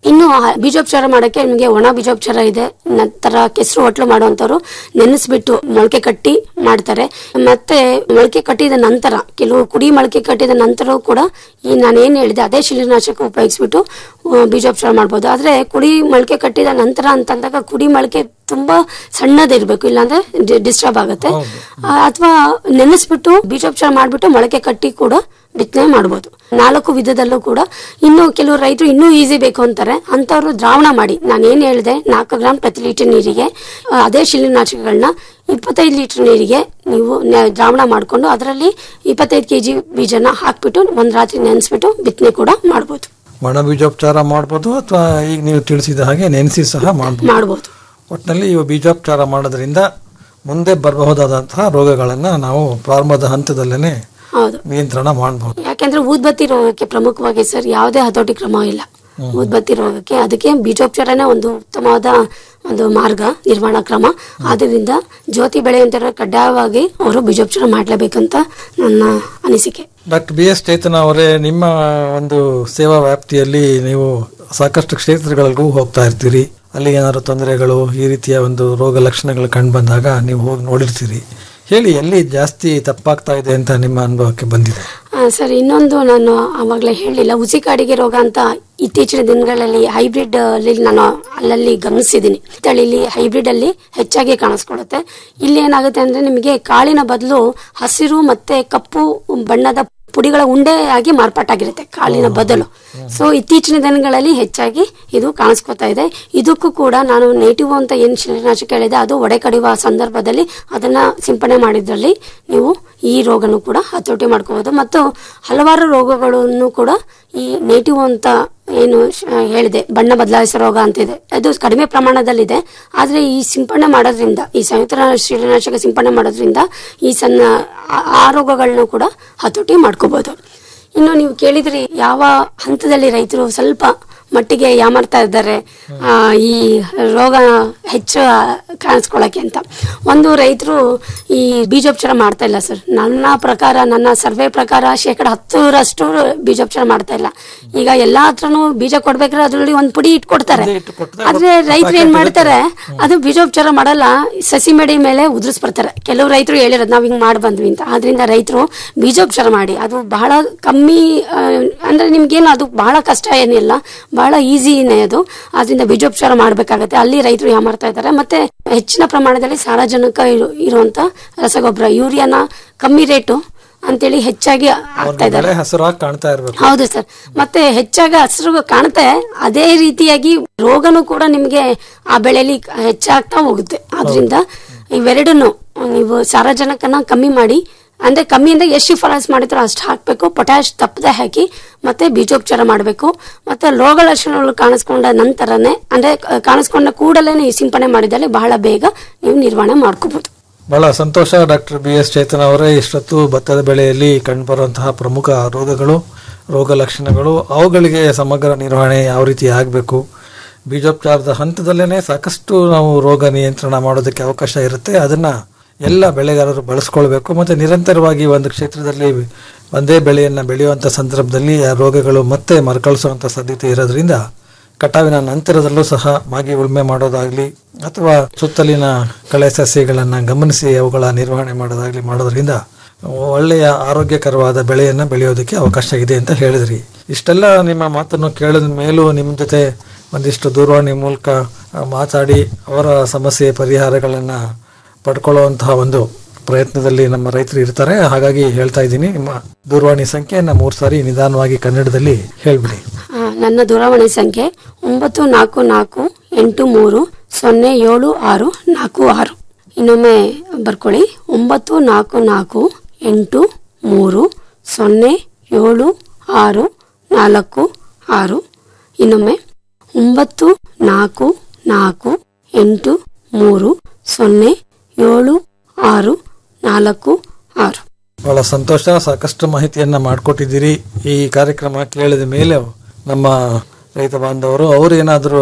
ಇನ್ನು ಹ- ಬೀಜೋಪಚಾರ ಮಾಡಕ್ಕೆ ನಿಮಗೆ ಒಣ ಬೀಜೋಪಚಾರ ಇದೆ ನಂತರ ಕೆಸರು ಹೊಟ್ಲು ಮಾಡುವಂತವ್ರು ನೆನೆಸ್ಬಿಟ್ಟು ಮೊಳಕೆ ಕಟ್ಟಿ ಮಾಡ್ತಾರೆ ಮತ್ತೆ ಮೊಳಕೆ ಕಟ್ಟಿದ ನಂತರ ಕೆಲವು ಕುಡಿ ಮೊಳಕೆ ಕಟ್ಟಿದ ನಂತರ ಕೂಡ ಈ ನಾನು ಏನ್ ಹೇಳಿದೆ ಅದೇ ಶಿಲೀನಾಶಕ ಉಪಯೋಗಿಸ್ಬಿಟ್ಟು ಆ, ಬೀಜೋಪಚಾರ ಮಾಡ್ಬೋದು ಆದ್ರೆ ಕುಡಿ ಮೊಳಕೆ ಕಟ್ಟಿದ ನಂತರ ಅಂತಂದಾಗ ಕುಡಿ ಮೊಳಕೆ ತುಂಬಾ ಸಣ್ಣದಿರ್ಬೇಕು ಇಲ್ಲಾಂದ್ರೆ ಡಿಸ್ಟರ್ಬ್ ಆಗುತ್ತೆ ಅಥವಾ ನೆನೆಸ್ಬಿಟ್ಟು ಬೀಜೋಪಚಾರ ಮಾಡ್ಬಿಟ್ಟು ಮೊಳಕೆ ಕಟ್ಟಿ ಕೂಡ ಬಿತ್ತನೆ ಮಾಡ್ಬೋದು ನಾಲ್ಕು ವಿಧದಲ್ಲೂ ಕೂಡ ಇನ್ನು ಕೆಲವು ರೈತರು ಇನ್ನೂ ಈಸಿ ಬೇಕು ಅಂತಾರೆ ಅಂತವ್ರು ದ್ರಾವಣ ಮಾಡಿ ನಾನು ಏನ್ ಹೇಳಿದೆ ನಾಲ್ಕು ಗ್ರಾಮ್ ಪ್ರತಿ ಲೀಟರ್ ನೀರಿಗೆ ಆ, ಅದೇ ಶಿಲೀನಾಶಕಗಳನ್ನ ಇಪ್ಪತ್ತೈದು ಲೀಟರ್ ನೀರಿಗೆ ನೀವು ನ- ದ್ರಾವಣ ಮಾಡ್ಕೊಂಡು ಅದರಲ್ಲಿ ಇಪ್ಪತ್ತೈದು ಕೆಜಿ ಬೀಜನ ಹಾಕ್ಬಿಟ್ಟು ಒಂದ್ ರಾತ್ರಿ ನೆನೆಸ್ಬಿಟ್ಟು ಬಿತ್ತನೆ ಕೂಡ ಮಾಡ್ಬೋದು ಒಣ ಬೀಜೋಪಚಾರ ಮಾಡ್ಬೋದು ಅಥವಾ ಈಗ ನೀವು ತಿಳಿಸಿದ ಹಾಗೆ ನೆನೆಸಿ ಸಹ ಮಾಡ್ಬೋದು ಮಾಡ್ಬೋದು ಒಟ್ಟಿನಲ್ಲಿ ಇವು ಬೀಜೋಪಚಾರ ಮಾಡೋದ್ರಿಂದ ಮುಂದೆ ಬರಬಹುದಾದಂತಹ ರೋಗಗಳನ್ನ ನಾವು ಪ್ರಾರಂಭದ ಹಂತದಲ್ಲೇ ಹೌದು ನಿಯಂತ್ರಣ ಮಾಡಬಹುದು ಯಾಕೆಂದ್ರೆ ಊದ್ಬತ್ತಿ ರೋಗಕ್ಕೆ ಪ್ರಮುಖವಾಗಿ ಸರ್ ಯಾವುದೇ ಹತೋಟಿ ಕ್ರಮ ಇಲ್ಲ ಊದ್ಬತ್ತಿ ರೋಗಕ್ಕೆ ಅದಕ್ಕೆ ಬೀಜೋಪಚಾರನೇ ಒಂದು ಉತ್ತಮವಾದ ಒಂದು ಮಾರ್ಗ ನಿರ್ವಹಣಾ ಕ್ರಮ ಆದ್ದರಿಂದ ಜ್ಯೋತಿ ಬೆಳೆಯುವಂತರ ಕಡ್ಡಾಯವಾಗಿ ಅವರು ಬೀಜೋಪಚಾರ ಮಾಡಲೇಬೇಕಂತ ನನ್ನ ಅನಿಸಿಕೆ ಡಾಕ್ಟರ್ ಬಿ ಎಸ್ ಚೇತನ ಅವರೇ ನಿಮ್ಮ ಒಂದು ಸೇವಾ ವ್ಯಾಪ್ತಿಯಲ್ಲಿ ನೀವು ಸಾಕಷ್ಟು ಕ್ಷೇತ್ರಗಳಿಗೂ ಹೋಗ್ತಾ ಇರ್ತೀರಿ ಅಲ್ಲಿ ಏನಾದ್ರು ತೊಂದರೆಗಳು ಈ ರೀತಿಯ ಒಂದು ರೋಗ ಲಕ್ಷಣಗಳು ಕಂಡು ಬಂದಾಗ ನೀವು ಹೋಗಿ ನೋಡಿರ್ತೀರಿ ಹೇಳಿ ಎಲ್ಲಿ ಜಾಸ್ತಿ ತಪ್ಪಾಗ್ತಾ ಇದೆ ಅಂತ ನಿಮ್ಮ ಅನುಭವಕ್ಕೆ ಬಂದಿದೆ ಆ, ಸರ್ ಇನ್ನೊಂದು ನಾನು ಆವಾಗಲೇ ಹೇಳಿಲ್ಲ ಹುಸಿ ಕಾಡಿಗೆ ರೋಗ ಅಂತ ಇತ್ತೀಚಿನ ದಿನಗಳಲ್ಲಿ ಹೈಬ್ರಿಡ್ ಅಲ್ಲಿ ನಾನು ಅಲ್ಲಲ್ಲಿ ಗಮನಿಸಿದ್ದೀನಿ ತಳಿಲಿ ಹೈಬ್ರಿಡ್ ಅಲ್ಲಿ ಹೆಚ್ಚಾಗಿ ಕಾಣಿಸ್ಕೊಳುತ್ತೆ ಇಲ್ಲಿ ಏನಾಗುತ್ತೆ ಅಂದ್ರೆ ನಿಮಗೆ ಕಾಳಿನ ಬದಲು ಹಸಿರು ಮತ್ತೆ ಕಪ್ಪು ಬಣ್ಣದ ಪುಡಿಗಳ ಉಂಡೆಯಾಗಿ ಮಾರ್ಪಾಟಾಗಿರುತ್ತೆ ಕಾಳಿನ ಬದಲು ಸೊ ಇತ್ತೀಚಿನ ದಿನಗಳಲ್ಲಿ ಹೆಚ್ಚಾಗಿ ಇದು ಕಾಣಿಸ್ಕೊತಾ ಇದೆ ಇದಕ್ಕೂ ಕೂಡ ನಾನು ನೇಟಿವ್ ಅಂತ ಏನ್ ಶಿಲೀನಾಶಕ ಹೇಳಿದೆ ಅದು ಒಡೆ ಕಡಿಯುವ ಸಂದರ್ಭದಲ್ಲಿ ಅದನ್ನ ಸಿಂಪಡಣೆ ಮಾಡಿದ್ರಲ್ಲಿ ನೀವು ಈ ರೋಗನು ಕೂಡ ಹತೋಟಿ ಮಾಡ್ಕೋಬಹುದು ಮತ್ತು ಹಲವಾರು ರೋಗಗಳನ್ನು ಕೂಡ ಈ ನೇಟಿವ್ ಅಂತ ಏನು ಶ- ಹೇಳಿದೆ ಬಣ್ಣ ಬದಲಾಯಿಸೋ ರೋಗ ಅಂತಿದೆ ಅದು ಕಡಿಮೆ ಪ್ರಮಾಣದಲ್ಲಿದೆ ಆದ್ರೆ ಈ ಸಿಂಪಡಣೆ ಮಾಡೋದ್ರಿಂದ ಈ ಸಂಯುಕ್ತ ಶಿಲೀನಾಶಕ ಸಿಂಪಡಣೆ ಮಾಡೋದ್ರಿಂದ ಈ ಸಣ್ಣ ಆ- ಆ ರೋಗಗಳನ್ನ ಕೂಡ ಹತೋಟಿ ಮಾಡ್ಕೋಬಹುದು ಇನ್ನು ನೀವು ಕೇಳಿದ್ರಿ ಯಾವ ಹಂತದಲ್ಲಿ ರೈತರು ಸ್ವಲ್ಪ ಮಟ್ಟಿಗೆ ಯಾಮರ್ತಾ ಇದ್ದಾರೆ ಆ, ಈ ರೋಗ ಹೆಚ್ಚು ಕಾಣಿಸ್ಕೊಳ್ಳಕ್ಕೆ ಅಂತ ಒಂದು ರೈತರು ಈ ಬೀಜೋಪಚಾರ ಮಾಡ್ತಾ ಇಲ್ಲ ಸರ್ ನನ್ನ ಪ್ರಕಾರ ನನ್ನ ಸರ್ವೆ ಪ್ರಕಾರ ಶೇಕಡ ಹತ್ತರಷ್ಟು ಬೀಜೋಪಚಾರ ಮಾಡ್ತಾ ಇಲ್ಲ ಈಗ ಎಲ್ಲಾ ಹತ್ರನು ಬೀಜ ಕೊಡ್ಬೇಕಾದ್ರೆ ಅದ್ರಲ್ಲಿ ಒಂದ್ ಪುಡಿ ಇಟ್ಕೊಡ್ತಾರೆ ಆದ್ರೆ ರೈತರು ಏನ್ ಮಾಡ್ತಾರೆ ಅದು ಬೀಜೋಪಚಾರ ಮಾಡಲ್ಲ ಸಸಿ ಮಡಿ ಮೇಲೆ ಉದುರಿಸ್ಬಿಡ್ತಾರೆ ಕೆಲವು ರೈತರು ಹೇಳಿರೋದು ನಾವ್ ಹಿಂಗ್ ಮಾಡಿ ಬಂದ್ವಿ ಅಂತ ಆದ್ರಿಂದ ರೈತರು ಬೀಜೋಪಚಾರ ಮಾಡಿ ಅದು ಬಹಳ ಕಮ್ಮಿ ಆ, ಅಂದ್ರೆ ನಿಮ್ಗೇನು ಅದು ಬಹಳ ಕಷ್ಟ ಏನಿಲ್ಲ ಬಹಳ ಈಸಿನೇ ಅದು ಆದ್ರಿಂದ ಬೀಜೋಪಚಾರ ಮಾಡ್ಬೇಕಾಗತ್ತೆ ಅಲ್ಲಿ ರೈತರು ಯಾಮಾರ್ತಾ ಇದ್ದಾರೆ ಮತ್ತೆ ಹೆಚ್ಚಿನ ಪ್ರಮಾಣದಲ್ಲಿ ಸಾರಜನಕ ಇರು- ಇರುವಂತ ರಸಗೊಬ್ಬರ ಯೂರಿಯಾನ ಕಮ್ಮಿ ರೇಟು ಅಂತೇಳಿ ಹೆಚ್ಚಾಗಿ ಆಗ್ತಾ ಇದ್ದಾರೆ ಬೆಳೆ ಹಸಿರಾಗಿ ಕಾಣ್ತಾ ಇರ್ಬೇಕು ಹೌದು ಸರ್ ಮತ್ತೆ ಹೆಚ್ಚಾಗಿ ಹಸಿರು ಕಾಣುತ್ತೆ ಅದೇ ರೀತಿಯಾಗಿ ರೋಗನು ಕೂಡ ನಿಮಗೆ ಆ ಬೆಳೆಯಲ್ಲಿ ಹೆಚ್ಚಾಗ್ತಾ ಹೋಗುತ್ತೆ ಆದ್ರಿಂದ ಇವೆರಡನ್ನು ನೀವು ಸಾರಜನಕನ ಕಮ್ಮಿ ಮಾಡಿ ಅಂದ್ರೆ ಕಮ್ಮಿ ಅಂದ್ರೆ ಎಷ್ಟು ಶಿಫಾರಸ್ ಮಾಡಿದ್ರು ಅಷ್ಟು ಹಾಕ್ಬೇಕು ಪೊಟ್ಯಾಶ್ ತಪ್ಪದೆ ಹಾಕಿ ಮತ್ತೆ ಬೀಜೋಪಚಾರ ಮಾಡಬೇಕು ಮತ್ತೆ ರೋಗ ಲಕ್ಷಣಗಳು ಕಾಣಿಸ್ಕೊಂಡ ನಂತರನೇ ಅಂದ್ರೆ ಕ- ಕಾಣಿಸ್ಕೊಂಡ ಕೂಡಲೇ ನೀವು ಸಿಂಪಡಣೆ ಮಾಡಿದಲ್ಲಿ ಬಹಳ ಬೇಗ ನೀವು ನಿರ್ವಹಣೆ ಮಾಡ್ಕೋಬಹುದು ಬಹಳ ಸಂತೋಷ ಡಾಕ್ಟರ್ ಬಿ ಎಸ್ ಚೇತನ ಅವರೇ ಇಷ್ಟೊತ್ತು ಭತ್ತದ ಬೆಳೆಯಲ್ಲಿ ಕಂಡುಬರುವಂತಹ ಪ್ರಮುಖ ರೋಗಗಳು ರೋಗ ಲಕ್ಷಣಗಳು ಅವುಗಳಿಗೆ ಸಮಗ್ರ ನಿರ್ವಹಣೆ ಯಾವ ರೀತಿ ಆಗಬೇಕು ಬೀಜೋಪಚಾರದ ಹಂತದಲ್ಲೇ ಸಾಕಷ್ಟು ನಾವು ರೋಗ ನಿಯಂತ್ರಣ ಮಾಡೋದಕ್ಕೆ ಅವಕಾಶ ಇರುತ್ತೆ ಅದನ್ನ ಎಲ್ಲ ಬೆಳೆಗಾರರು ಬಳಸ್ಕೊಳ್ಬೇಕು ಮತ್ತೆ ನಿರಂತರವಾಗಿ ಒಂದು ಕ್ಷೇತ್ರದಲ್ಲಿ ಒಂದೇ ಬೆಳೆಯನ್ನ ಬೆಳೆಯುವಂತ ಸಂದರ್ಭದಲ್ಲಿ ಆ ರೋಗಗಳು ಮತ್ತೆ ಮರುಕಳಿಸುವಂತ ಸಾಧ್ಯತೆ ಇರೋದ್ರಿಂದ ಕಟಾವಿನ ನಂತರದಲ್ಲೂ ಸಹ ಮಾಗಿ ಉಳುಮೆ ಮಾಡೋದಾಗ್ಲಿ ಅಥವಾ ಸುತ್ತಲಿನ ಕಳೆ ಸಸ್ಯಗಳನ್ನ ಗಮನಿಸಿ ಅವುಗಳ ನಿರ್ವಹಣೆ ಮಾಡೋದಾಗ್ಲಿ ಮಾಡೋದ್ರಿಂದ ಒಳ್ಳೆಯ ಆರೋಗ್ಯಕರವಾದ ಬೆಳೆಯನ್ನ ಬೆಳೆಯೋದಕ್ಕೆ ಅವಕಾಶ ಇದೆ ಅಂತ ಹೇಳಿದ್ರಿ ಇಷ್ಟೆಲ್ಲ ನಿಮ್ಮ ಮಾತನ್ನು ಕೇಳಿದ ಮೇಲೂ ನಿಮ್ಮ ಜೊತೆ ಒಂದಿಷ್ಟು ದೂರವಾಣಿ ಮೂಲಕ ಆ, ಮಾತಾಡಿ ಅವರ ಸಮಸ್ಯೆ ಪರಿಹಾರಗಳನ್ನ ಪಡ್ಕೊಳ್ಳುವಂತಹ ಒಂದು ಪ್ರಯತ್ನದಲ್ಲಿ ನಮ್ಮ ರೈತರು ಇರ್ತಾರೆ ಹಾಗಾಗಿ ಹೇಳ್ತಾ ಇದ್ದೀನಿ ನಿಮ್ಮ ದೂರವಾಣಿ ಸಂಖ್ಯೆಯನ್ನ ಮೂರು ಸಾರಿ ನಿಧಾನವಾಗಿ ಕನ್ನಡದಲ್ಲಿ ಹೇಳ್ಬಿಡಿ ಆ, ನನ್ನ ದೂರವಾಣಿ ಸಂಖ್ಯೆ ಒಂಬತ್ತು ನಾಲ್ಕು ನಾಲ್ಕು ಎಂಟು ಮೂರು ಸೊನ್ನೆ ಏಳು ಆರು ನಾಲ್ಕು ಆರು ಇನ್ನೊಮ್ಮೆ ಬರ್ಕೊಳ್ಳಿ ಒಂಬತ್ತು ನಾಲ್ಕು ನಾಲ್ಕು ಎಂಟು ಮೂರು ಸೊನ್ನೆ ಏಳು ಆರು ನಾಲ್ಕು ಆರು ಇನ್ನೊಮ್ಮೆ ಒಂಬತ್ತು ನಾಲ್ಕು ನಾಲ್ಕು ಎಂಟು ಮೂರು ಸೊನ್ನೆ ಏಳು ಆರು ನಾಲ್ಕು ಆರು ಬಹಳ ಸಂತೋಷ ಸಾಕಷ್ಟು ಮಾಹಿತಿಯನ್ನ ಮಾಡಿಕೊಟ್ಟಿದ್ದೀರಿ ಈ ಕಾರ್ಯಕ್ರಮ ಕೇಳಿದ ಮೇಲೆ ನಮ್ಮ ರೈತ ಬಾಂಧವರು ಅವರು ಏನಾದರೂ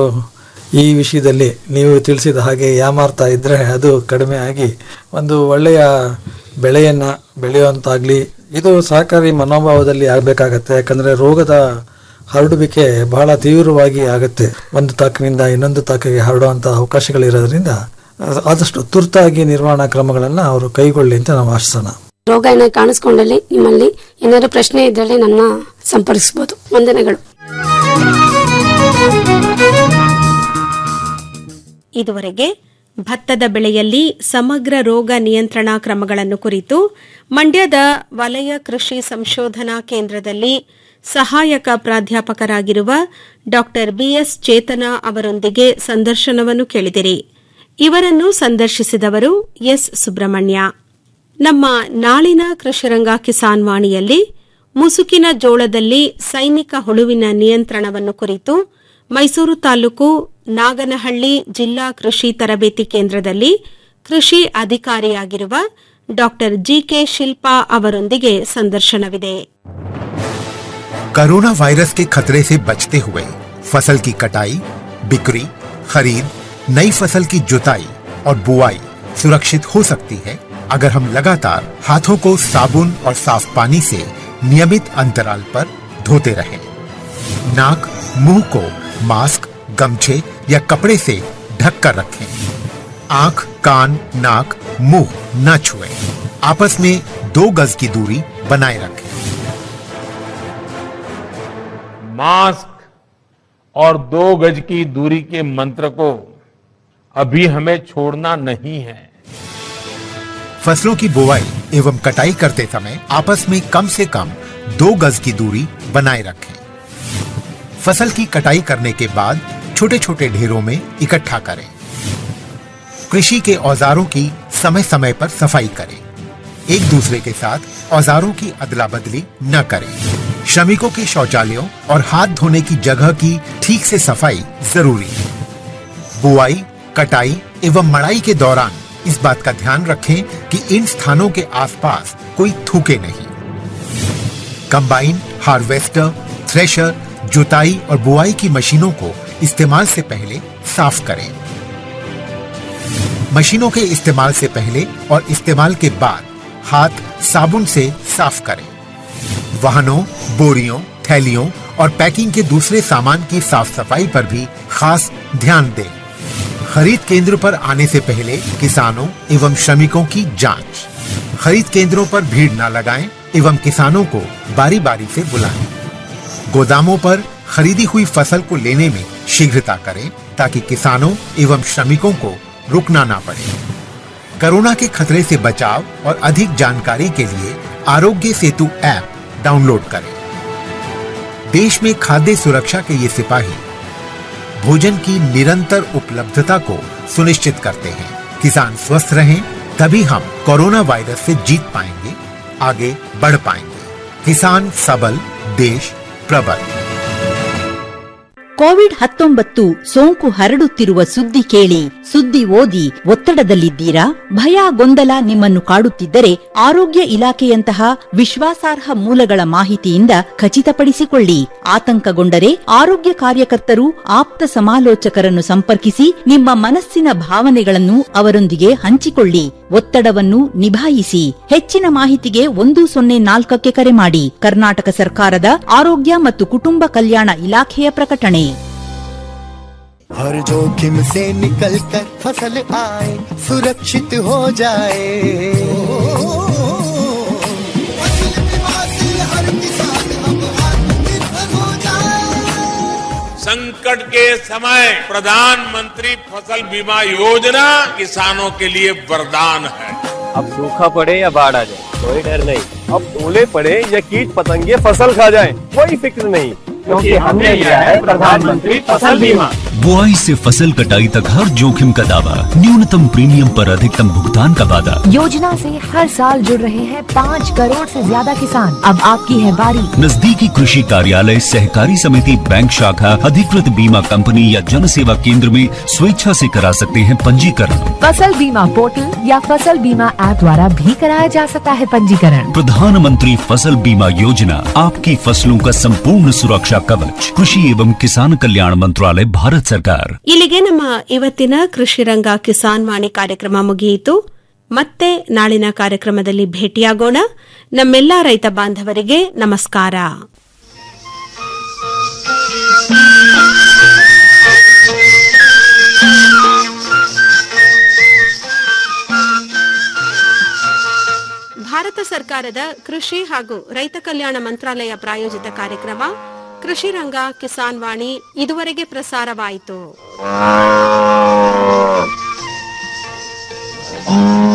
ಈ ವಿಷಯದಲ್ಲಿ ನೀವು ತಿಳಿಸಿದ ಹಾಗೆ ಯಾಮಾರ್ತಾ ಇದ್ರೆ ಅದು ಕಡಿಮೆ ಆಗಿ ಒಂದು ಒಳ್ಳೆಯ ಬೆಳೆಯನ್ನ ಬೆಳೆಯುವಂತಾಗ್ಲಿ ಇದು ಸಹಕಾರಿ ಮನೋಭಾವದಲ್ಲಿ ಆಗಬೇಕಾಗತ್ತೆ ಯಾಕಂದ್ರೆ ರೋಗದ ಹರಡುವಿಕೆ ಬಹಳ ತೀವ್ರವಾಗಿ ಆಗುತ್ತೆ ಒಂದು ತಾಕಿನಿಂದ ಇನ್ನೊಂದು ತಾಕಿಗೆ ಹರಡುವಂತ ಅವಕಾಶಗಳಿರೋದ್ರಿಂದ ಆ- ಆದಷ್ಟು ತುರ್ತಾಗಿ ನಿರ್ವಹಣಾ ಕ್ರಮಗಳನ್ನ ಅವರು ಕೈಗೊಳ್ಳಿ ಅಂತ ನಾವು ಆಶಿಸೋಣ ರೋಗ ಏನಾದ್ರು ಕಾಣಿಸ್ಕೊಂಡಲ್ಲಿ ನಿಮ್ಮಲ್ಲಿ ಏನಾದ್ರು ಪ್ರಶ್ನೆ ಇದ್ದಲ್ಲಿ ನನ್ನ ಸಂಪರ್ಕಿಸಬಹುದು ವಂದನೆಗಳು ಇದುವರೆಗೆ ಭತ್ತದ ಬೆಳೆಯಲ್ಲಿ ಸಮಗ್ರ ರೋಗ ನಿಯಂತ್ರಣ ಕ್ರಮಗಳನ್ನು ಕುರಿತು ಮಂಡ್ಯದ ವಲಯ ಕೃಷಿ ಸಂಶೋಧನಾ ಕೇಂದ್ರದಲ್ಲಿ ಸಹಾಯಕ ಪ್ರಾಧ್ಯಾಪಕರಾಗಿರುವ ಡಾ ಬಿಎಸ್ ಚೇತನಾ ಅವರೊಂದಿಗೆ ಸಂದರ್ಶನವನ್ನು ಕೇಳಿದಿರಿ ಇವರನ್ನು ಸಂದರ್ಶಿಸಿದವರು ಎಸ್ ಸುಬ್ರಹ್ಮಣ್ಯ ನಮ್ಮ ನಾಳಿನ ಕೃಷಿರಂಗ ಕಿಸಾನ್ ವಾಣಿಯಲ್ಲಿ ಮುಸುಕಿನ ಜೋಳದಲ್ಲಿ ಸೈನಿಕ ಹುಳುವಿನ ನಿಯಂತ್ರಣವನ್ನು ಕುರಿತು ಮೈಸೂರು ತಾಲೂಕು ನಾಗನಹಳ್ಳಿ ಜಿಲ್ಲಾ ಕೃಷಿ ತರಬೇತಿ ಕೇಂದ್ರದಲ್ಲಿ ಕೃಷಿ ಅಧಿಕಾರಿಯಾಗಿರುವ ಡಾ ಜಿಕೆ ಶಿಲ್ಪಾ ಅವರೊಂದಿಗೆ ಸಂದರ್ಶನವಿದೆ कोरोना वायरस के खतरे से बचते हुए फसल की कटाई बिक्री खरीद नई फसल की जुताई और बुआई सुरक्षित हो सकती है अगर हम लगातार हाथों को साबुन और साफ पानी से नियमित अंतराल पर धोते रहें। नाक मुंह को मास्क गमछे या कपड़े से ढक कर रखें आंख कान नाक मुंह न छुएं। आपस में दो गज की दूरी बनाए रखें मास्क और दो गज की दूरी के मंत्र को अभी हमें छोड़ना नहीं है फसलों की बुवाई एवं कटाई करते समय आपस में कम से कम दो गज की दूरी बनाए रखें फसल की कटाई करने के बाद छोटे छोटे ढेरों में इकट्ठा करें कृषि के औजारों की समय समय पर सफाई करें एक दूसरे के साथ औजारों की अदला बदली न करें श्रमिकों के शौचालयों और हाथ धोने की जगह की ठीक से सफाई जरूरी है बुआई कटाई एवं मड़ाई के दौरान इस बात का ध्यान रखें कि इन स्थानों के आसपास कोई थूके नहीं कंबाइन हार्वेस्टर थ्रेशर जुताई और बुआई की मशीनों को इस्तेमाल से पहले साफ करें मशीनों के इस्तेमाल से पहले और इस्तेमाल के बाद हाथ साबुन से साफ करें वाहनों बोरियों थैलियों और पैकिंग के दूसरे सामान की साफ सफाई पर भी खास ध्यान दें खरीद केंद्र पर आने से पहले किसानों एवं श्रमिकों की जांच खरीद केंद्रों पर भीड़ न लगाएं एवं किसानों को बारी बारी से बुलाएं गोदामों पर खरीदी हुई फसल को लेने में शीघ्रता करें ताकि किसानों एवं श्रमिकों को रुकना ना पड़े कोरोना के खतरे से बचाव और अधिक जानकारी के लिए आरोग्य सेतु ऐप डाउनलोड करें देश में खाद्य सुरक्षा के ये सिपाही भोजन की निरंतर उपलब्धता को सुनिश्चित करते हैं किसान स्वस्थ रहें तभी हम कोरोना वायरस से जीत पाएंगे आगे बढ़ पाएंगे किसान सबल देश प्रबल ಕೋವಿಡ್ ಹತ್ತೊಂಬತ್ತು ಸೋಂಕು ಹರಡುತ್ತಿರುವ ಸುದ್ದಿ ಕೇಳಿ ಸುದ್ದಿ ಓದಿ ಒತ್ತಡದಲ್ಲಿದ್ದೀರಾ ಭಯ ಗೊಂದಲ ನಿಮ್ಮನ್ನು ಕಾಡುತ್ತಿದ್ದರೆ ಆರೋಗ್ಯ ಇಲಾಖೆಯಂತಹ ವಿಶ್ವಾಸಾರ್ಹ ಮೂಲಗಳ ಮಾಹಿತಿಯಿಂದ ಖಚಿತಪಡಿಸಿಕೊಳ್ಳಿ ಆತಂಕಗೊಂಡರೆ ಆರೋಗ್ಯ ಕಾರ್ಯಕರ್ತರು ಆಪ್ತ ಸಮಾಲೋಚಕರನ್ನು ಸಂಪರ್ಕಿಸಿ ನಿಮ್ಮ ಮನಸ್ಸಿನ ಭಾವನೆಗಳನ್ನು ಅವರೊಂದಿಗೆ ಹಂಚಿಕೊಳ್ಳಿ ಒತ್ತಡವನ್ನು ನಿಭಾಯಿಸಿ ಹೆಚ್ಚಿನ ಮಾಹಿತಿಗೆ ಒಂದು ಸೊನ್ನೆ ನಾಲ್ಕಕ್ಕೆ ಕರೆ ಮಾಡಿ ಕರ್ನಾಟಕ ಸರ್ಕಾರದ ಆರೋಗ್ಯ ಮತ್ತು ಕುಟುಂಬ ಕಲ್ಯಾಣ ಇಲಾಖೆಯ ಪ್ರಕಟಣೆ हर जोखिम से निकल कर फसल आए सुरक्षित हो जाए फसल बीमा से हर किसान अब आत्मनिर्भर हो जाए संकट के समय प्रधानमंत्री फसल बीमा योजना किसानों के लिए वरदान है अब सूखा पड़े या बाढ़ आ जाए कोई डर नहीं अब ओले पड़े या कीट पतंगे फसल खा जाए कोई फिक्र नहीं क्योंकि हमने लिया है प्रधानमंत्री फसल बीमा बुआई से फसल कटाई तक हर जोखिम का दावा न्यूनतम प्रीमियम पर अधिकतम भुगतान का वादा योजना से हर साल जुड़ रहे हैं पाँच करोड़ से ज्यादा किसान अब आपकी है बारी नजदीकी कृषि कार्यालय सहकारी समिति बैंक शाखा अधिकृत बीमा कंपनी या जन सेवा केंद्र में स्वेच्छा से करा सकते हैं पंजीकरण फसल बीमा पोर्टल या फसल बीमा ऐप द्वारा भी कराया जा सकता है पंजीकरण प्रधानमंत्री फसल बीमा योजना आपकी फसलों का संपूर्ण सुरक्षा कवच कृषि एवं किसान कल्याण मंत्रालय भारत सरकार ಇಲ್ಲಿಗೆ ನಮ್ಮ ಇವತ್ತಿನ ಕೃಷಿ ರಂಗ ಕಿಸಾನ್ ವಾಣಿ ಕಾರ್ಯಕ್ರಮ ಮುಗಿಯಿತು ಮತ್ತೆ ನಾಳಿನ ಕಾರ್ಯಕ್ರಮದಲ್ಲಿ ಭೇಟಿಯಾಗೋಣ ನಮ್ಮೆಲ್ಲ ರೈತ ಬಾಂಧವರಿಗೆ ನಮಸ್ಕಾರ ಭಾರತ ಸರ್ಕಾರದ ಕೃಷಿ ಹಾಗೂ ರೈತ ಕಲ್ಯಾಣ ಮಂತ್ರಾಲಯ ಪ್ರಾಯೋಜಿತ ಕಾರ್ಯಕ್ರಮ ಕೃಷಿ ರಂಗ ಕಿಸಾನ್ ವಾಣಿ ಇದುವರೆಗೆ ಪ್ರಸಾರವಾಯಿತು